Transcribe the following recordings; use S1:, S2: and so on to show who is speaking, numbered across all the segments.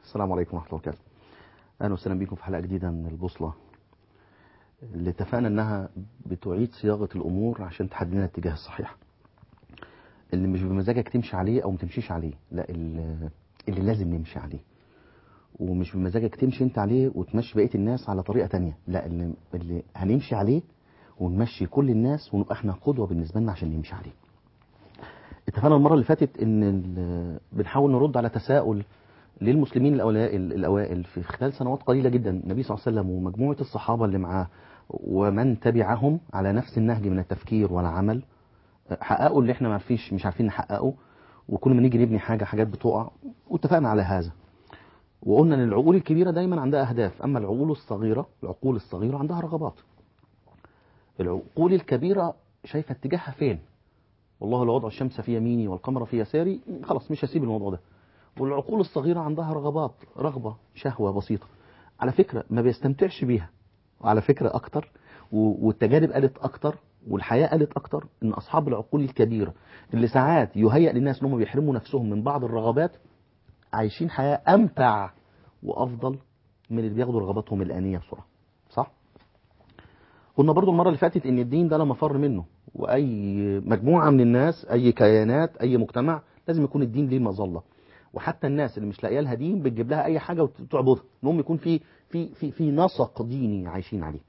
S1: السلام عليكم ورحمة الله وبركاته أهلا وسهلا بكم في حلقة جديدة من البوصلة اللي اتفقنا إنها بتعيد صياغة الأمور عشان تحدد لنا الاتجاه الصحيح اللي مش بمزاجك تمشي عليه أو ما تمشيش عليه لا اللي, اللي لازم نمشي عليه ومش بمزاجك تمشي أنت عليه وتمشي بقية الناس على طريقة تانية لا اللي, اللي هنمشي عليه ونمشي كل الناس ونبقى احنا قدوة بالنسبة لنا عشان نمشي عليه اتفقنا المرة اللي فاتت ان ال- بنحاول نرد على تساؤل للمسلمين الأوائل, الأوائل في خلال سنوات قليلة جدا النبي صلى الله عليه وسلم ومجموعة الصحابة اللي معاه ومن تبعهم على نفس النهج من التفكير والعمل حققوا اللي احنا ما عارفينش مش عارفين نحققه وكل ما نيجي نبني حاجة حاجات بتقع واتفقنا على هذا وقلنا ان العقول الكبيرة دايما عندها أهداف أما العقول الصغيرة العقول الصغيرة عندها رغبات العقول الكبيرة شايفة اتجاهها فين والله لو وضع الشمس في يميني والقمر في يساري خلاص مش هسيب الموضوع ده والعقول الصغيرة عندها رغبات رغبة شهوة بسيطة على فكرة ما بيستمتعش بيها وعلى فكرة أكتر و- والتجارب قالت أكتر والحياة قالت أكتر إن أصحاب العقول الكبيرة اللي ساعات يهيأ للناس إنهم بيحرموا نفسهم من بعض الرغبات عايشين حياة أمتع وأفضل من اللي بياخدوا رغباتهم الآنية بسرعة صح؟ قلنا برضو المرة اللي فاتت إن الدين ده لا مفر منه وأي مجموعة من الناس أي كيانات أي مجتمع لازم يكون الدين ليه مظلة وحتى الناس اللي مش لاقيه لها دين بتجيب لها اي حاجه وتعبدها المهم يكون في في في في نسق ديني عايشين عليه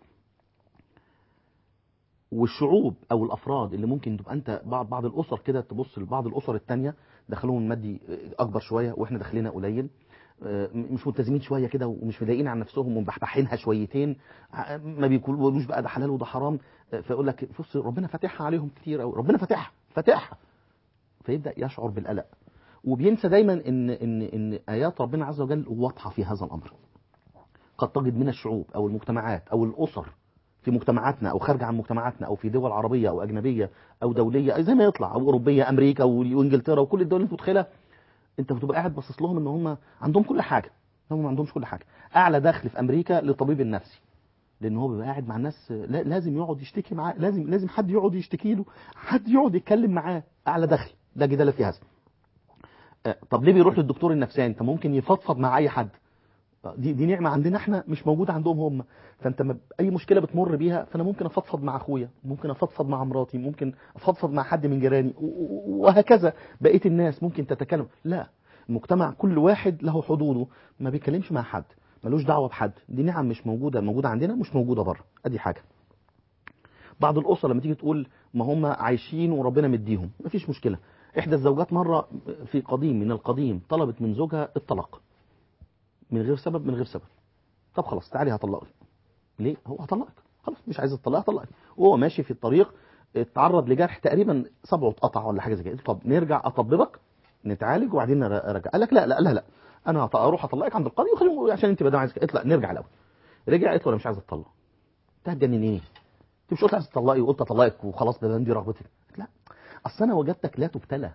S1: والشعوب او الافراد اللي ممكن تبقى انت بعض بعض الاسر كده تبص لبعض الاسر التانية دخلهم المادي اكبر شويه واحنا داخلنا قليل آه، مش ملتزمين شويه كده ومش مضايقين عن نفسهم ومبحبحينها شويتين ع- ما بيقولوش بقى ده حلال وده حرام آه، فيقول لك بص ربنا فاتحها عليهم كتير قوي ربنا فاتحها فاتحها فيبدا يشعر بالقلق وبينسى دايما ان ان ان ايات ربنا عز وجل واضحه في هذا الامر قد تجد من الشعوب او المجتمعات او الاسر في مجتمعاتنا او خارج عن مجتمعاتنا او في دول عربيه او اجنبيه او دوليه أي زي ما يطلع او اوروبيه امريكا وانجلترا وكل الدول اللي انت متخيلها انت بتبقى قاعد باصص لهم ان هم عندهم كل حاجه هم ما عندهمش كل حاجه اعلى دخل في امريكا للطبيب النفسي لان هو بيبقى قاعد مع الناس لا- لازم يقعد يشتكي معاه لازم لازم حد يقعد يشتكي له حد يقعد يتكلم معاه اعلى دخل ده جدال في هذا آه، طب ليه بيروح للدكتور النفساني انت ممكن يفضفض مع اي حد آه، دي دي نعمه عندنا احنا مش موجوده عندهم هم فانت ما اي مشكله بتمر بيها فانا ممكن افضفض مع اخويا ممكن افضفض مع مراتي ممكن افضفض مع حد من جيراني و- و- وهكذا بقيه الناس ممكن تتكلم لا المجتمع كل واحد له حدوده ما بيتكلمش مع حد ملوش دعوه بحد دي نعم مش موجوده موجوده عندنا مش موجوده بره ادي حاجه بعض الاسر لما تيجي تقول ما هم عايشين وربنا مديهم مفيش مشكله احدى الزوجات مره في قديم من القديم طلبت من زوجها الطلاق من غير سبب من غير سبب طب خلاص تعالي هطلقك ليه هو هطلقك خلاص مش عايز الطلاق هطلقك وهو ماشي في الطريق اتعرض لجرح تقريبا صبعه اتقطع ولا حاجه زي كده طب نرجع اطببك نتعالج وبعدين نر- ارجع قال لك لا لا لا لا انا هط- اروح اطلقك عند القاضي وخليه عشان انت بدل عايز كده. اطلع نرجع الاول رجع قالت له انا مش عايز اتطلق تهجنن ايه انت مش قلت عايز تطلقي وقلت اطلقك وخلاص ده دي رغبتك قالت لا اصل انا وجدتك لا تبتلى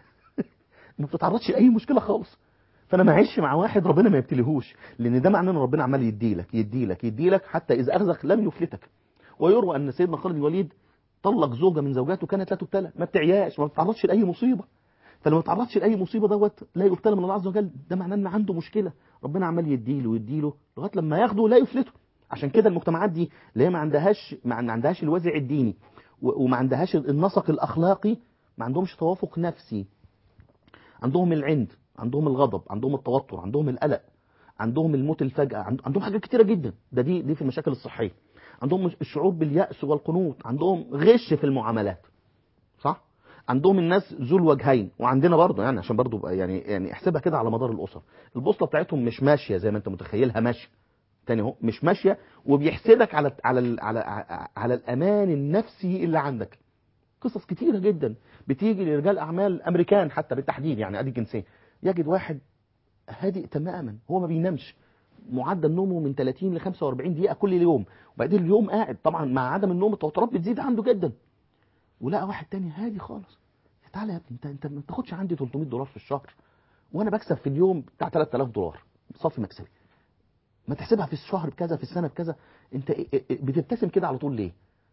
S1: ما بتتعرضش لاي مشكله خالص فانا ما اعيش مع واحد ربنا ما يبتليهوش لان ده معناه ان ربنا عمال يديلك يديلك يديلك حتى اذا اخذك لم يفلتك ويروى ان سيدنا خالد بن الوليد طلق زوجه من زوجاته كانت لا تبتلى ما بتعياش ما بتتعرضش لاي مصيبه فلما ما بتتعرضش لاي مصيبه دوت لا يبتلى من الله عز وجل ده معناه ان عنده مشكله ربنا عمال يديله ويديله لغايه لما ياخده لا يفلته عشان كده المجتمعات دي اللي هي ما عندهاش ما عندهاش الوازع الديني و- وما عندهاش النسق الاخلاقي ما عندهمش توافق نفسي عندهم العند عندهم الغضب عندهم التوتر عندهم القلق عندهم الموت الفجأة عند- عندهم حاجات كتيرة جدا ده دي دي في المشاكل الصحية عندهم الشعور باليأس والقنوط عندهم غش في المعاملات صح عندهم الناس ذو الوجهين وعندنا برضه يعني عشان برضه بقى يعني يعني احسبها كده على مدار الاسر البوصله بتاعتهم مش ماشيه زي ما انت متخيلها ماشيه تاني اهو مش ماشيه وبيحسدك على على ال- على على الامان النفسي اللي عندك قصص كتيره جدا بتيجي لرجال اعمال امريكان حتى بالتحديد يعني ادي الجنسيه يجد واحد هادئ تماما هو ما بينامش معدل نومه من 30 ل 45 دقيقه كل يوم وبعدين اليوم قاعد طبعا مع عدم النوم التوترات بتزيد عنده جدا ولقى واحد تاني هادي خالص تعالى يا ابني انت انت ما بتاخدش عندي 300 دولار في الشهر وانا بكسب في اليوم بتاع 3000 دولار صافي مكسبي ما تحسبها في الشهر بكذا في السنه بكذا انت إيه- إيه- بتبتسم كده على طول ليه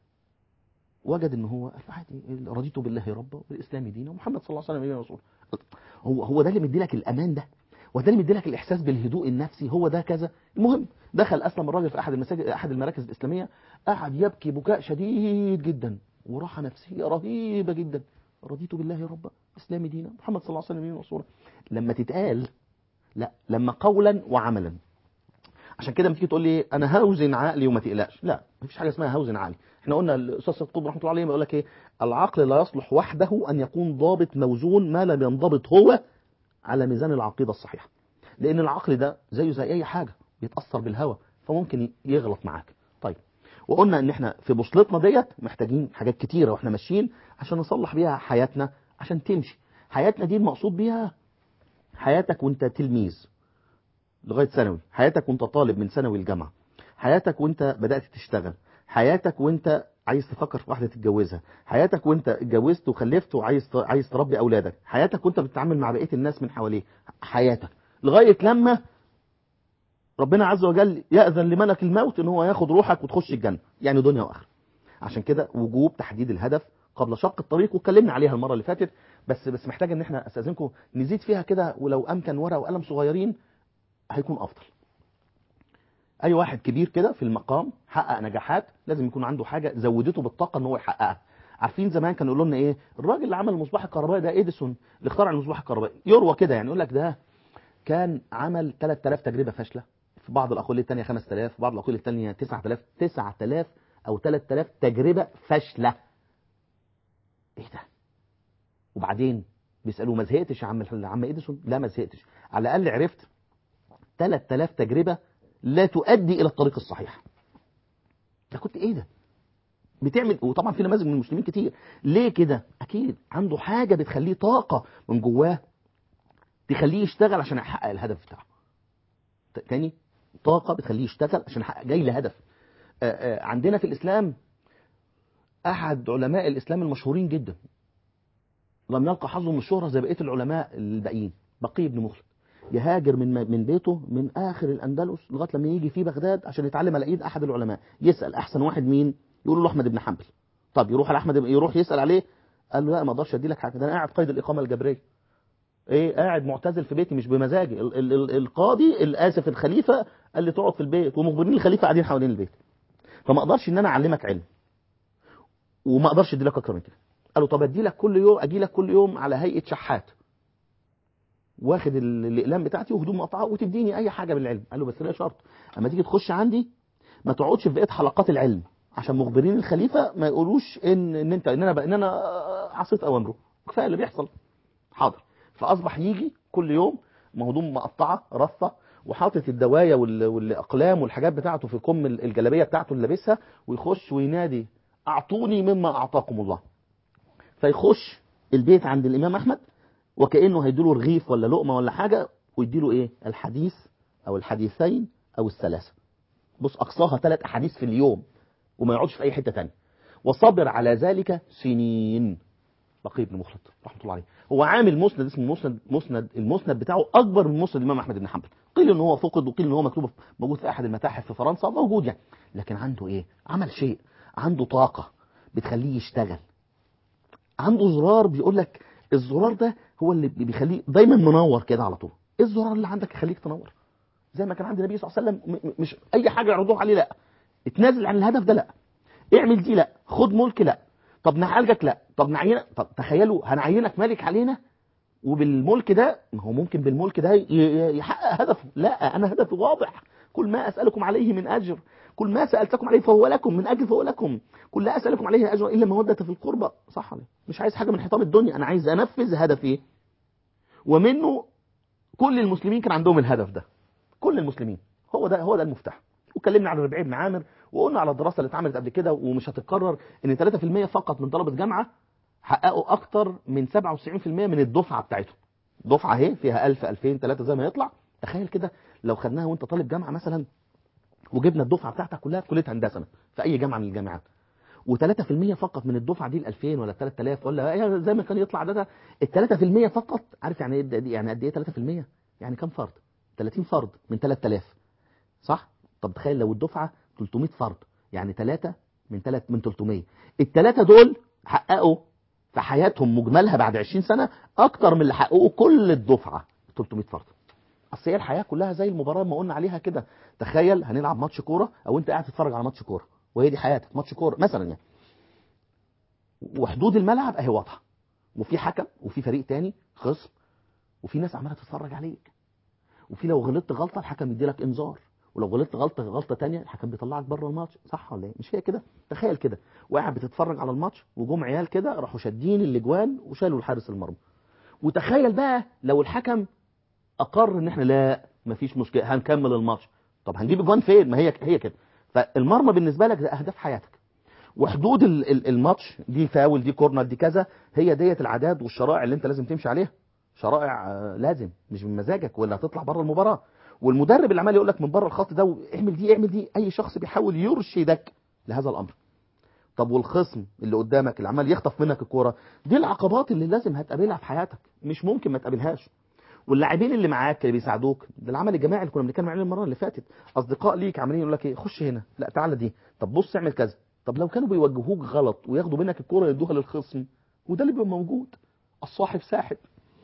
S1: وجد ان هو قال عادي رضيت بالله ربا وبالاسلام دينا ومحمد صلى الله عليه وسلم نبينا رسول هو هو ده اللي مدي لك الامان ده وده اللي مديلك الاحساس بالهدوء النفسي هو ده كذا المهم دخل اسلم الراجل في احد المساجد احد المراكز الاسلاميه قعد يبكي بكاء شديد جدا وراحه نفسيه رهيبه جدا رضيت بالله ربا اسلامي دينا محمد صلى الله عليه وسلم ورسوله لما تتقال لا لما قولا وعملا عشان كده لما تيجي تقول لي انا هوزن عقلي وما تقلقش لا مفيش حاجه اسمها هوزن عقلي احنا قلنا الاستاذ سيد قطب رحمه الله عليه بيقول لك ايه العقل لا يصلح وحده ان يكون ضابط موزون ما لم ينضبط هو على ميزان العقيده الصحيحه لان العقل ده زيه زي اي حاجه بيتاثر بالهوى فممكن يغلط معاك طيب وقلنا ان احنا في بوصلتنا ديت محتاجين حاجات كتيره واحنا ماشيين عشان نصلح بيها حياتنا عشان تمشي حياتنا دي المقصود بيها حياتك وانت تلميذ لغايه ثانوي حياتك وانت طالب من ثانوي الجامعه حياتك وانت بدات تشتغل حياتك وانت عايز تفكر في واحده تتجوزها حياتك وانت اتجوزت وخلفت وعايز عايز تربي اولادك حياتك وانت بتتعامل مع بقيه الناس من حواليك حياتك لغايه لما ربنا عز وجل يأذن لملك الموت ان هو ياخد روحك وتخش الجنه يعني دنيا واخره عشان كده وجوب تحديد الهدف قبل شق الطريق واتكلمنا عليها المره اللي فاتت بس بس محتاج ان احنا استاذنكم نزيد فيها كده ولو امكن ورقه وقلم صغيرين هيكون افضل اي واحد كبير كده في المقام حقق نجاحات لازم يكون عنده حاجه زودته بالطاقه ان هو يحققها عارفين زمان كانوا يقولوا لنا ايه الراجل اللي عمل المصباح الكهربائي ده اديسون اللي اخترع المصباح الكهربائي يروى كده يعني يقول لك ده كان عمل 3000 تجربه فاشله في بعض الاقوال الثانيه 5000 في بعض الاقوال الثانيه 9000 9000 او 3000 تجربه فاشله ايه ده وبعدين بيسالوه ما زهقتش يا عم عم اديسون لا ما زهقتش على الاقل عرفت 3000 تجربه لا تؤدي الى الطريق الصحيح ده كنت ايه ده بتعمل وطبعا في نماذج من المسلمين كتير ليه كده اكيد عنده حاجه بتخليه طاقه من جواه تخليه يشتغل عشان يحقق الهدف بتاعه تاني طاقه بتخليه يشتغل عشان يحقق جاي لهدف آآ آآ عندنا في الاسلام احد علماء الاسلام المشهورين جدا لم يلقى حظه من الشهره زي بقيه العلماء الباقيين بقي بن مخلد يهاجر من من بيته من اخر الاندلس لغايه لما يجي في بغداد عشان يتعلم على ايد احد العلماء يسال احسن واحد مين يقول له احمد بن حنبل طب يروح على احمد يروح يسال عليه قال له لا ما اقدرش ادي لك حاجه ده انا قاعد قيد الاقامه الجبريه ايه قاعد معتزل في بيتي مش بمزاجي ال ال ال القاضي الاسف الخليفه قال لي تقعد في البيت ومخبرين الخليفه قاعدين حوالين البيت فما اقدرش ان انا اعلمك علم وما اقدرش ادي لك اكتر من كده قال له طب ادي لك كل يوم اجي لك كل يوم على هيئه شحات واخد الاقلام بتاعتي وهدوم مقطعه وتديني اي حاجه بالعلم قال له بس لا شرط اما تيجي تخش عندي ما تقعدش في بقيه حلقات العلم عشان مخبرين الخليفه ما يقولوش ان ان انت ان انا ان انا عصيت اوامره كفايه اللي بيحصل حاضر فاصبح يجي كل يوم هدوم مقطعه رصه وحاطط الدوايه والاقلام والحاجات بتاعته في كم الجلابيه بتاعته اللي لابسها ويخش وينادي اعطوني مما اعطاكم الله فيخش البيت عند الامام احمد وكانه هيديله رغيف ولا لقمه ولا حاجه ويديله ايه الحديث او الحديثين او الثلاثه بص اقصاها ثلاث احاديث في اليوم وما يقعدش في اي حته ثانيه وصبر على ذلك سنين بقي بن مخلد رحمه الله عليه هو عامل مسند اسمه مسند مسند المسند بتاعه اكبر من مسند الامام احمد بن حنبل قيل ان هو فقد وقيل ان هو مكتوب موجود في احد المتاحف في فرنسا موجود يعني لكن عنده ايه عمل شيء عنده طاقه بتخليه يشتغل عنده زرار بيقول لك الزرار ده هو اللي بيخليه دايما منور كده على طول ايه الزرار اللي عندك يخليك تنور زي ما كان عند النبي صلى الله عليه وسلم مش اي حاجه يعرضوها عليه لا اتنازل عن الهدف ده لا اعمل دي لا خد ملك لا طب نعالجك لا طب نعينك طب تخيلوا هنعينك ملك علينا وبالملك ده ما هو ممكن بالملك ده يحقق هدفه لا انا هدفي واضح كل ما اسالكم عليه من اجر كل ما سالتكم عليه فهو لكم من اجل فهو لكم كل لا اسالكم عليه اجر الا موده في القربى صح ولا مش عايز حاجه من حطام الدنيا انا عايز انفذ هدفي ومنه كل المسلمين كان عندهم الهدف ده كل المسلمين هو ده هو ده المفتاح واتكلمنا على ربيع بن عامر وقلنا على الدراسه اللي اتعملت قبل كده ومش هتتكرر ان 3% فقط من طلبه جامعه حققوا اكتر من 97% من الدفعه بتاعتهم دفعه اهي فيها 1000 2000 3 زي ما يطلع تخيل كده لو خدناها وانت طالب جامعه مثلا وجبنا الدفعه بتاعتك كلها في كليه هندسه في اي جامعه من الجامعات و3% فقط من الدفعه دي ال 2000 ولا 3000 ولا زي ما كان يطلع ده ال 3% فقط عارف يعني ايه يعني قد ايه 3% يعني كام فرد 30 فرد من 3000 صح طب تخيل لو الدفعه 300 فرد يعني 3 من 3 من 300 الثلاثه دول حققوا في حياتهم مجملها بعد 20 سنه اكتر من اللي حققوه كل الدفعه 300 فرد اصل هي الحياه كلها زي المباراه ما قلنا عليها كده تخيل هنلعب ماتش كوره او انت قاعد تتفرج على ماتش كوره وهي دي حياتك ماتش كوره مثلا يعني وحدود الملعب اهي واضحه وفي حكم وفي فريق تاني خصم وفي ناس عماله تتفرج عليك وفي لو غلطت غلطه الحكم يديلك انذار ولو غلطت غلطه غلطه تانية الحكم بيطلعك بره الماتش صح ولا ايه مش هي كده تخيل كده وقاعد بتتفرج على الماتش وجم عيال كده راحوا شادين الاجوان وشالوا الحارس المرمى وتخيل بقى لو الحكم اقر ان احنا لا مفيش مشكله هنكمل الماتش طب هنجيب اجوان فين ما هي هي كده فالمرمى بالنسبه لك ده اهداف حياتك وحدود ال- ال- الماتش دي فاول دي كورنر دي كذا هي ديت العادات والشرائع اللي انت لازم تمشي عليها شرائع آه، لازم مش من مزاجك ولا هتطلع بره المباراه والمدرب اللي عمال يقول لك من بره الخط ده اعمل دي اعمل دي اي شخص بيحاول يرشدك لهذا الامر طب والخصم اللي قدامك اللي عمال يخطف منك الكوره دي العقبات اللي لازم هتقابلها في حياتك مش ممكن ما تقابلهاش واللاعبين اللي معاك اللي بيساعدوك ده العمل الجماعي اللي كنا بنتكلم عليه المره اللي فاتت اصدقاء ليك عمالين يقول لك ايه خش هنا لا تعالى دي طب بص اعمل كذا طب لو كانوا بيوجهوك غلط وياخدوا منك الكوره يدوها للخصم وده اللي بيبقى موجود الصاحب ساحب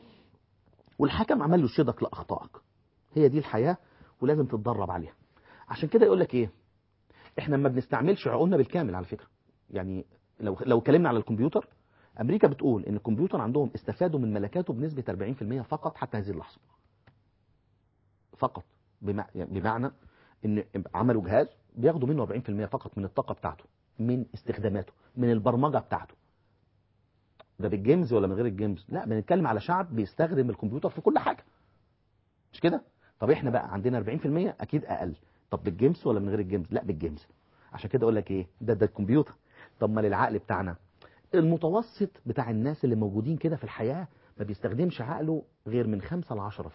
S1: والحكم عمال يرشدك لاخطائك هي دي الحياه ولازم تتدرب عليها عشان كده يقول لك ايه احنا ما بنستعملش عقولنا بالكامل على فكره يعني لو لو اتكلمنا على الكمبيوتر امريكا بتقول ان الكمبيوتر عندهم استفادوا من ملكاته بنسبه 40% فقط حتى هذه اللحظه فقط بمع- يعني بمعنى ان عملوا جهاز بياخدوا منه 40% فقط من الطاقه بتاعته من استخداماته من البرمجه بتاعته ده بالجيمز ولا من غير الجيمز لا بنتكلم على شعب بيستخدم الكمبيوتر في كل حاجه مش كده طب احنا بقى عندنا 40% اكيد اقل طب بالجيمز ولا من غير الجيمز لا بالجيمز عشان كده اقول لك ايه ده ده الكمبيوتر طب ما للعقل بتاعنا المتوسط بتاع الناس اللي موجودين كده في الحياه ما بيستخدمش عقله غير من 5 ل 10%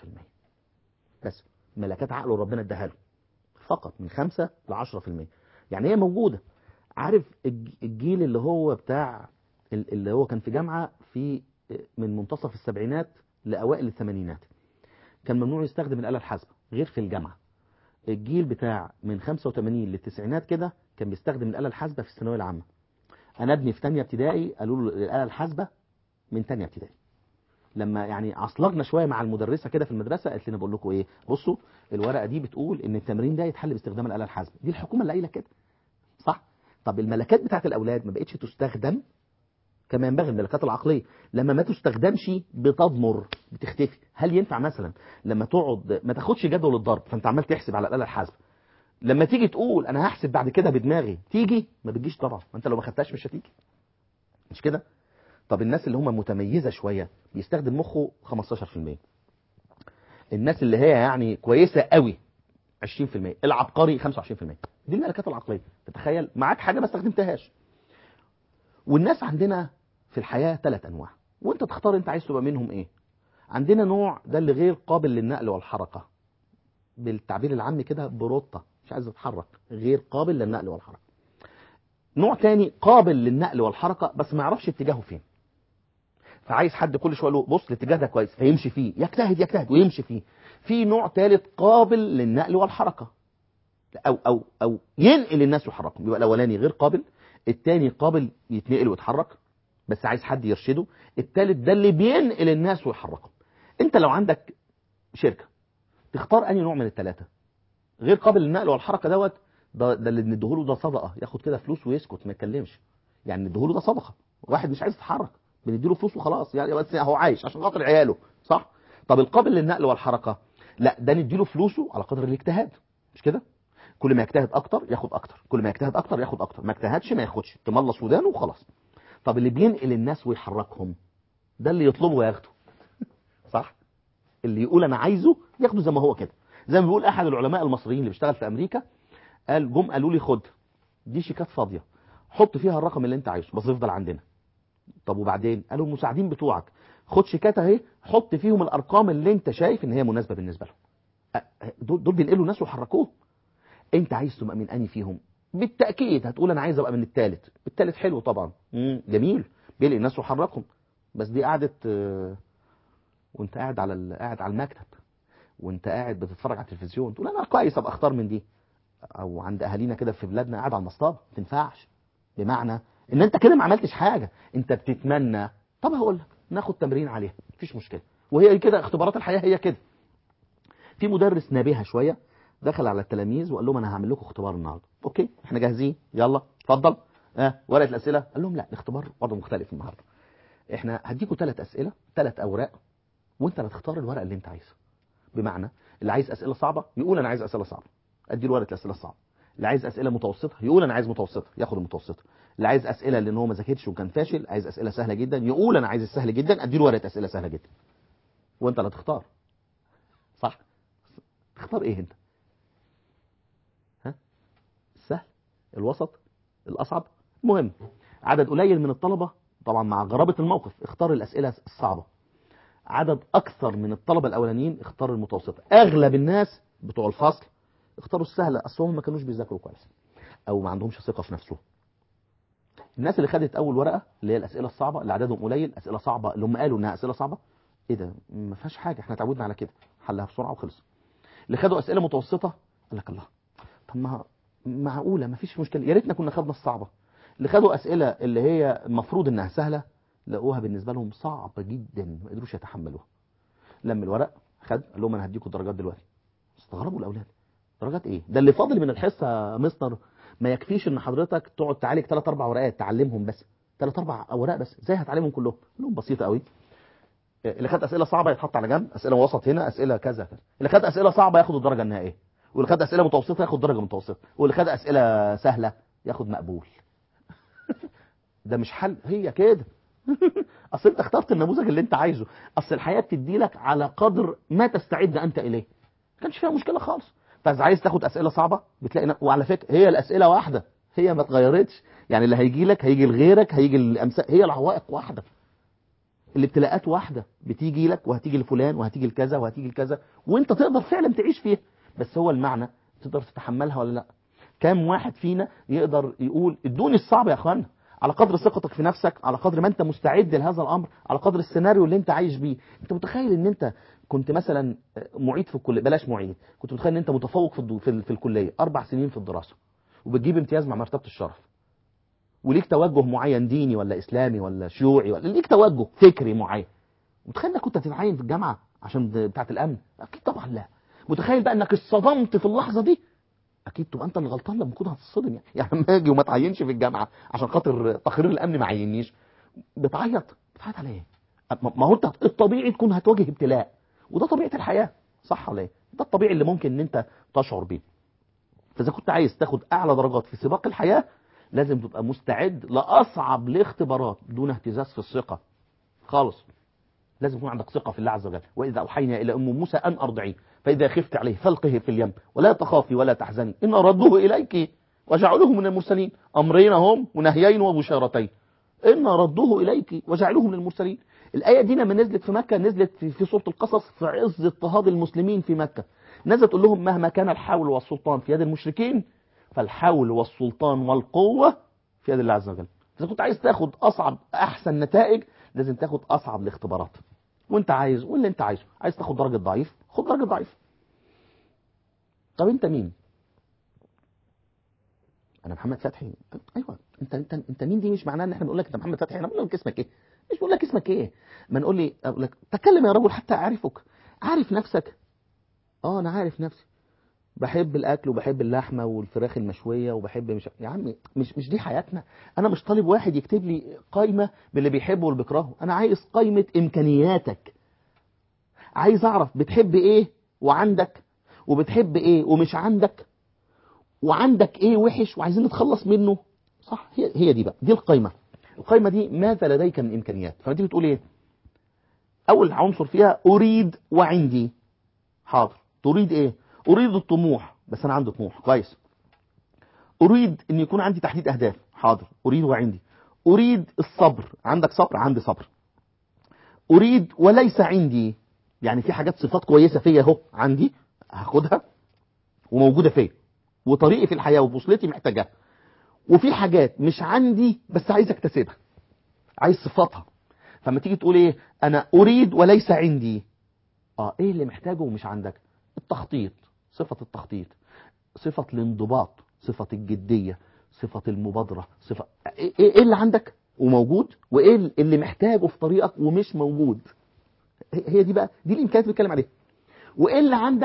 S1: بس ملكات عقله ربنا اداها له فقط من 5 ل 10% يعني هي موجوده عارف الج- الجيل اللي هو بتاع ال- اللي هو كان في جامعه في من منتصف السبعينات لاوائل الثمانينات كان ممنوع يستخدم الاله الحاسبه غير في الجامعه الجيل بتاع من 85 للتسعينات كده كان بيستخدم الاله الحاسبه في الثانويه العامه انا ابني في ثانيه ابتدائي قالوا له الاله الحاسبه من ثانيه ابتدائي لما يعني عصلجنا شويه مع المدرسه كده في المدرسه قالت لنا بقول لكم ايه بصوا الورقه دي بتقول ان التمرين ده يتحل باستخدام الاله الحاسبه دي الحكومه اللي قايله كده صح طب الملكات بتاعت الاولاد ما بقتش تستخدم كما ينبغي الملكات العقليه لما ما تستخدمش بتضمر بتختفي هل ينفع مثلا لما تقعد ما تاخدش جدول الضرب فانت عمال تحسب على الاله الحاسبه لما تيجي تقول انا هحسب بعد كده بدماغي تيجي ما بتجيش طبعا ما انت لو ما خدتهاش مش هتيجي مش كده طب الناس اللي هم متميزه شويه بيستخدم مخه 15% الناس اللي هي يعني كويسه قوي 20% العبقري 25% دي الملكات العقليه تتخيل معاك حاجه ما استخدمتهاش والناس عندنا في الحياه ثلاث انواع وانت تختار انت عايز تبقى منهم ايه عندنا نوع ده اللي غير قابل للنقل والحركه بالتعبير العام كده بروطه مش عايز يتحرك غير قابل للنقل والحركه نوع تاني قابل للنقل والحركه بس ما يعرفش اتجاهه فين فعايز حد كل شويه يقول له بص الاتجاه ده كويس فيمشي فيه يجتهد يجتهد ويمشي فيه في نوع ثالث قابل للنقل والحركه او او او ينقل الناس ويحركهم يبقى الاولاني غير قابل الثاني قابل يتنقل ويتحرك بس عايز حد يرشده الثالث ده اللي بينقل الناس ويحركهم انت لو عندك شركه تختار انهي نوع من الثلاثه غير قابل للنقل والحركه دوت ده, ده اللي نديهوله ده صدقه ياخد كده فلوس ويسكت ما يتكلمش يعني نديهوله ده صدقه واحد مش عايز يتحرك بنديله فلوس وخلاص يعني بس هو عايش عشان خاطر عياله صح طب القابل للنقل والحركه لا ده نديله فلوسه على قدر الاجتهاد مش كده كل ما يجتهد اكتر ياخد اكتر كل ما يجتهد اكتر ياخد اكتر ما اجتهدش ما ياخدش تملص ودانه وخلاص طب اللي بينقل الناس ويحركهم ده اللي يطلبه وياخده صح اللي يقول انا عايزه ياخده زي ما هو كده زي ما بيقول احد العلماء المصريين اللي بيشتغل في امريكا قال جم قالوا لي خد دي شيكات فاضيه حط فيها الرقم اللي انت عايزه بس يفضل عندنا طب وبعدين قالوا المساعدين بتوعك خد شيكات اهي حط فيهم الارقام اللي انت شايف ان هي مناسبه بالنسبه لهم أ- دول دول بينقلوا ناس ويحركوه انت عايز تبقى من انهي فيهم بالتاكيد هتقول انا عايز ابقى من الثالث الثالث حلو طبعا مم، جميل بينقل الناس ويحركهم بس دي قعدة آه، وانت قاعد على ال- قاعد على المكتب وانت قاعد بتتفرج على التلفزيون تقول انا كويس ابقى اختار من دي او عند اهالينا كده في بلادنا قاعد على المصطبه ما تنفعش بمعنى ان انت كده ما عملتش حاجه انت بتتمنى طب هقول لك ناخد تمرين عليها مفيش مشكله وهي كده اختبارات الحياه هي كده في مدرس نابهه شويه دخل على التلاميذ وقال لهم انا هعمل لكم اختبار النهارده اوكي احنا جاهزين يلا اتفضل اه ورقه الاسئله قال لهم لا الاختبار وضع مختلف النهارده احنا هديكم ثلاث اسئله ثلاث اوراق وانت اللي تختار الورقه اللي انت عايزها بمعنى اللي عايز اسئله صعبه يقول انا عايز اسئله صعبه ادي له ورقه الاسئله الصعبه اللي عايز اسئله متوسطه يقول انا عايز متوسطه ياخد المتوسطه اللي عايز اسئله لان هو ما ذاكرش وكان فاشل عايز اسئله سهله جدا يقول انا عايز السهل جدا ادي له ورقه اسئله سهله جدا وانت اللي تختار صح تختار ايه انت ها السهل الوسط الاصعب المهم عدد قليل من الطلبه طبعا مع غرابه الموقف اختار الاسئله الصعبه عدد اكثر من الطلبه الاولانيين اختاروا المتوسطه اغلب الناس بتوع الفصل اختاروا السهله اصل هم ما كانوش بيذاكروا كويس او ما عندهمش ثقه في نفسهم الناس اللي خدت اول ورقه اللي هي الاسئله الصعبه اللي عددهم قليل اسئله صعبه اللي هم قالوا انها اسئله صعبه ايه ده ما فيهاش حاجه احنا اتعودنا على كده حلها بسرعه وخلص اللي خدوا اسئله متوسطه قال لك الله طب ما معقوله ما فيش مشكله يا ريتنا كنا خدنا الصعبه اللي خدوا اسئله اللي هي المفروض انها سهله لقوها بالنسبه لهم صعبه جدا ما قدروش يتحملوها لم الورق خد قال لهم انا هديكم درجات دلوقتي استغربوا الاولاد درجات ايه ده اللي فاضل من الحصه يا مستر ما يكفيش ان حضرتك تقعد تعالج ثلاث اربع ورقات تعلمهم بس ثلاث اربع اوراق بس ازاي هتعلمهم كلهم قال لهم بسيطه قوي اللي خد اسئله صعبه يتحط على جنب اسئله وسط هنا اسئله كذا كذا اللي خد اسئله صعبه ياخد الدرجه النهائيه واللي خد اسئله متوسطه ياخد درجه متوسطه واللي خد اسئله سهله ياخد مقبول ده مش حل هي كده اصل انت اخترت النموذج اللي انت عايزه اصل الحياه بتدي لك على قدر ما تستعد انت اليه ما كانش فيها مشكله خالص فاذا عايز تاخد اسئله صعبه بتلاقي ن... وعلى فكره هي الاسئله واحده هي ما اتغيرتش يعني اللي هيجي لك هيجي لغيرك هيجي الامثال هي العوائق واحده الابتلاءات واحده بتيجي لك وهتيجي لفلان وهتيجي لكذا وهتيجي لكذا وانت تقدر فعلا تعيش فيها بس هو المعنى تقدر تتحملها ولا لا كام واحد فينا يقدر يقول ادوني الصعب يا اخوانا على قدر ثقتك في نفسك على قدر ما انت مستعد لهذا الامر على قدر السيناريو اللي انت عايش بيه انت متخيل ان انت كنت مثلا معيد في الكليه بلاش معيد كنت متخيل ان انت متفوق في الدو... في, ال... في الكليه اربع سنين في الدراسه وبتجيب امتياز مع مرتبه الشرف وليك توجه معين ديني ولا اسلامي ولا شيوعي ولا ليك توجه فكري معين متخيل انك كنت هتتعين في الجامعه عشان بتاعه الامن اكيد طبعا لا متخيل بقى انك اتصدمت في اللحظه دي اكيد تبقى انت اللي غلطان لما كنت هتتصدم يعني يعني ما اجي وما اتعينش في الجامعه عشان خاطر تقرير الامن ما عينيش بتعيط بتعيط على ايه ما هو انت الطبيعي تكون هتواجه ابتلاء وده طبيعه الحياه صح ولا ايه ده الطبيعي اللي ممكن ان انت تشعر بيه فاذا كنت عايز تاخد اعلى درجات في سباق الحياه لازم تبقى مستعد لاصعب الاختبارات دون اهتزاز في الثقه خالص لازم يكون عندك ثقه في الله عز وجل واذا اوحينا الى ام موسى ان ارضعيه فاذا خفت عليه فالقه في اليم ولا تخافي ولا تحزني ان ردوه اليك وجعلوه من المرسلين امرين هم ونهيين وبشارتين ان ردوه اليك وجعلوه من المرسلين الايه دي لما نزلت في مكه نزلت في, في سوره القصص في عز اضطهاد المسلمين في مكه نزلت تقول لهم مهما كان الحول والسلطان في يد المشركين فالحول والسلطان والقوه في يد الله عز وجل اذا كنت عايز تاخد اصعب احسن نتائج لازم تاخد اصعب الاختبارات وانت عايز واللي انت عايزه عايز تاخد درجه ضعيف خد درجه ضعيف طب انت مين انا محمد فتحي ايوه انت انت انت مين دي مش معناه ان احنا بنقول لك انت محمد فتحي انا بقول لك اسمك ايه مش بقول لك اسمك ايه ما نقول لي اقول لك تكلم يا رجل حتى اعرفك عارف نفسك اه انا عارف نفسي بحب الاكل وبحب اللحمه والفراخ المشويه وبحب مش يا عمي مش مش دي حياتنا انا مش طالب واحد يكتب لي قائمه باللي بيحبه واللي بيكرهه انا عايز قائمه امكانياتك عايز اعرف بتحب ايه وعندك وبتحب ايه ومش عندك وعندك ايه وحش وعايزين نتخلص منه صح هي هي دي بقى دي القائمه القائمه دي ماذا لديك من امكانيات فانت بتقول ايه اول عنصر فيها اريد وعندي حاضر تريد ايه اريد الطموح بس انا عندي طموح كويس اريد ان يكون عندي تحديد اهداف حاضر اريد وعندي اريد الصبر عندك صبر عندي صبر اريد وليس عندي يعني في حاجات صفات كويسه فيا اهو عندي هاخدها وموجوده فيا وطريقي في الحياه وبوصلتي محتاجاها وفي حاجات مش عندي بس عايز اكتسبها عايز صفاتها فما تيجي تقول ايه انا اريد وليس عندي اه ايه اللي محتاجه ومش عندك التخطيط صفة التخطيط صفة الانضباط صفة الجدية صفة المبادرة صفة ايه إيه اللي عندك وموجود وايه اللي محتاجه في طريقك ومش موجود هي دي بقى دي الامكانيات اللي بتكلم عليها وايه اللي عندك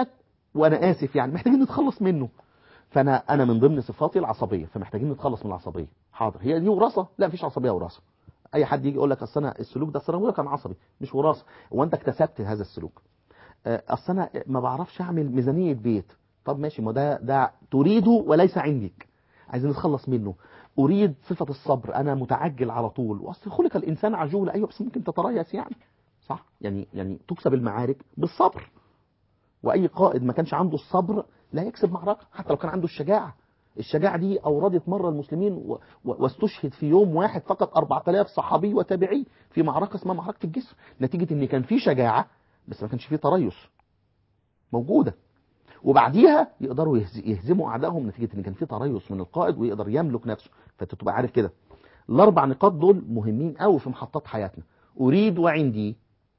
S1: وانا اسف يعني محتاجين نتخلص منه فانا انا من ضمن صفاتي العصبيه فمحتاجين نتخلص من العصبيه حاضر هي دي وراثه لا مفيش عصبيه وراثه اي حد يجي يقول لك اصل انا السلوك ده اصل انا كان عصبي مش وراثه وانت اكتسبت هذا السلوك آه، اصل انا ما بعرفش اعمل ميزانيه بيت طب ماشي ما ده ده تريده وليس عندك عايزين نتخلص منه اريد صفه الصبر انا متعجل على طول واصل خلق الانسان عجول ايوه بس ممكن تتريث يعني صح يعني يعني تكسب المعارك بالصبر واي قائد ما كانش عنده الصبر لا يكسب معركه حتى لو كان عنده الشجاعه الشجاعه دي اوردت مره المسلمين و... و... واستشهد في يوم واحد فقط 4000 صحابي وتابعي في معركه اسمها معركه الجسر نتيجه ان كان في شجاعه بس ما كانش في تريث موجوده وبعديها يقدروا يهز- يهزموا اعدائهم نتيجه ان كان في تريث من القائد ويقدر يملك نفسه فانت تبقى عارف كده الاربع نقاط دول مهمين قوي في محطات حياتنا اريد وعندي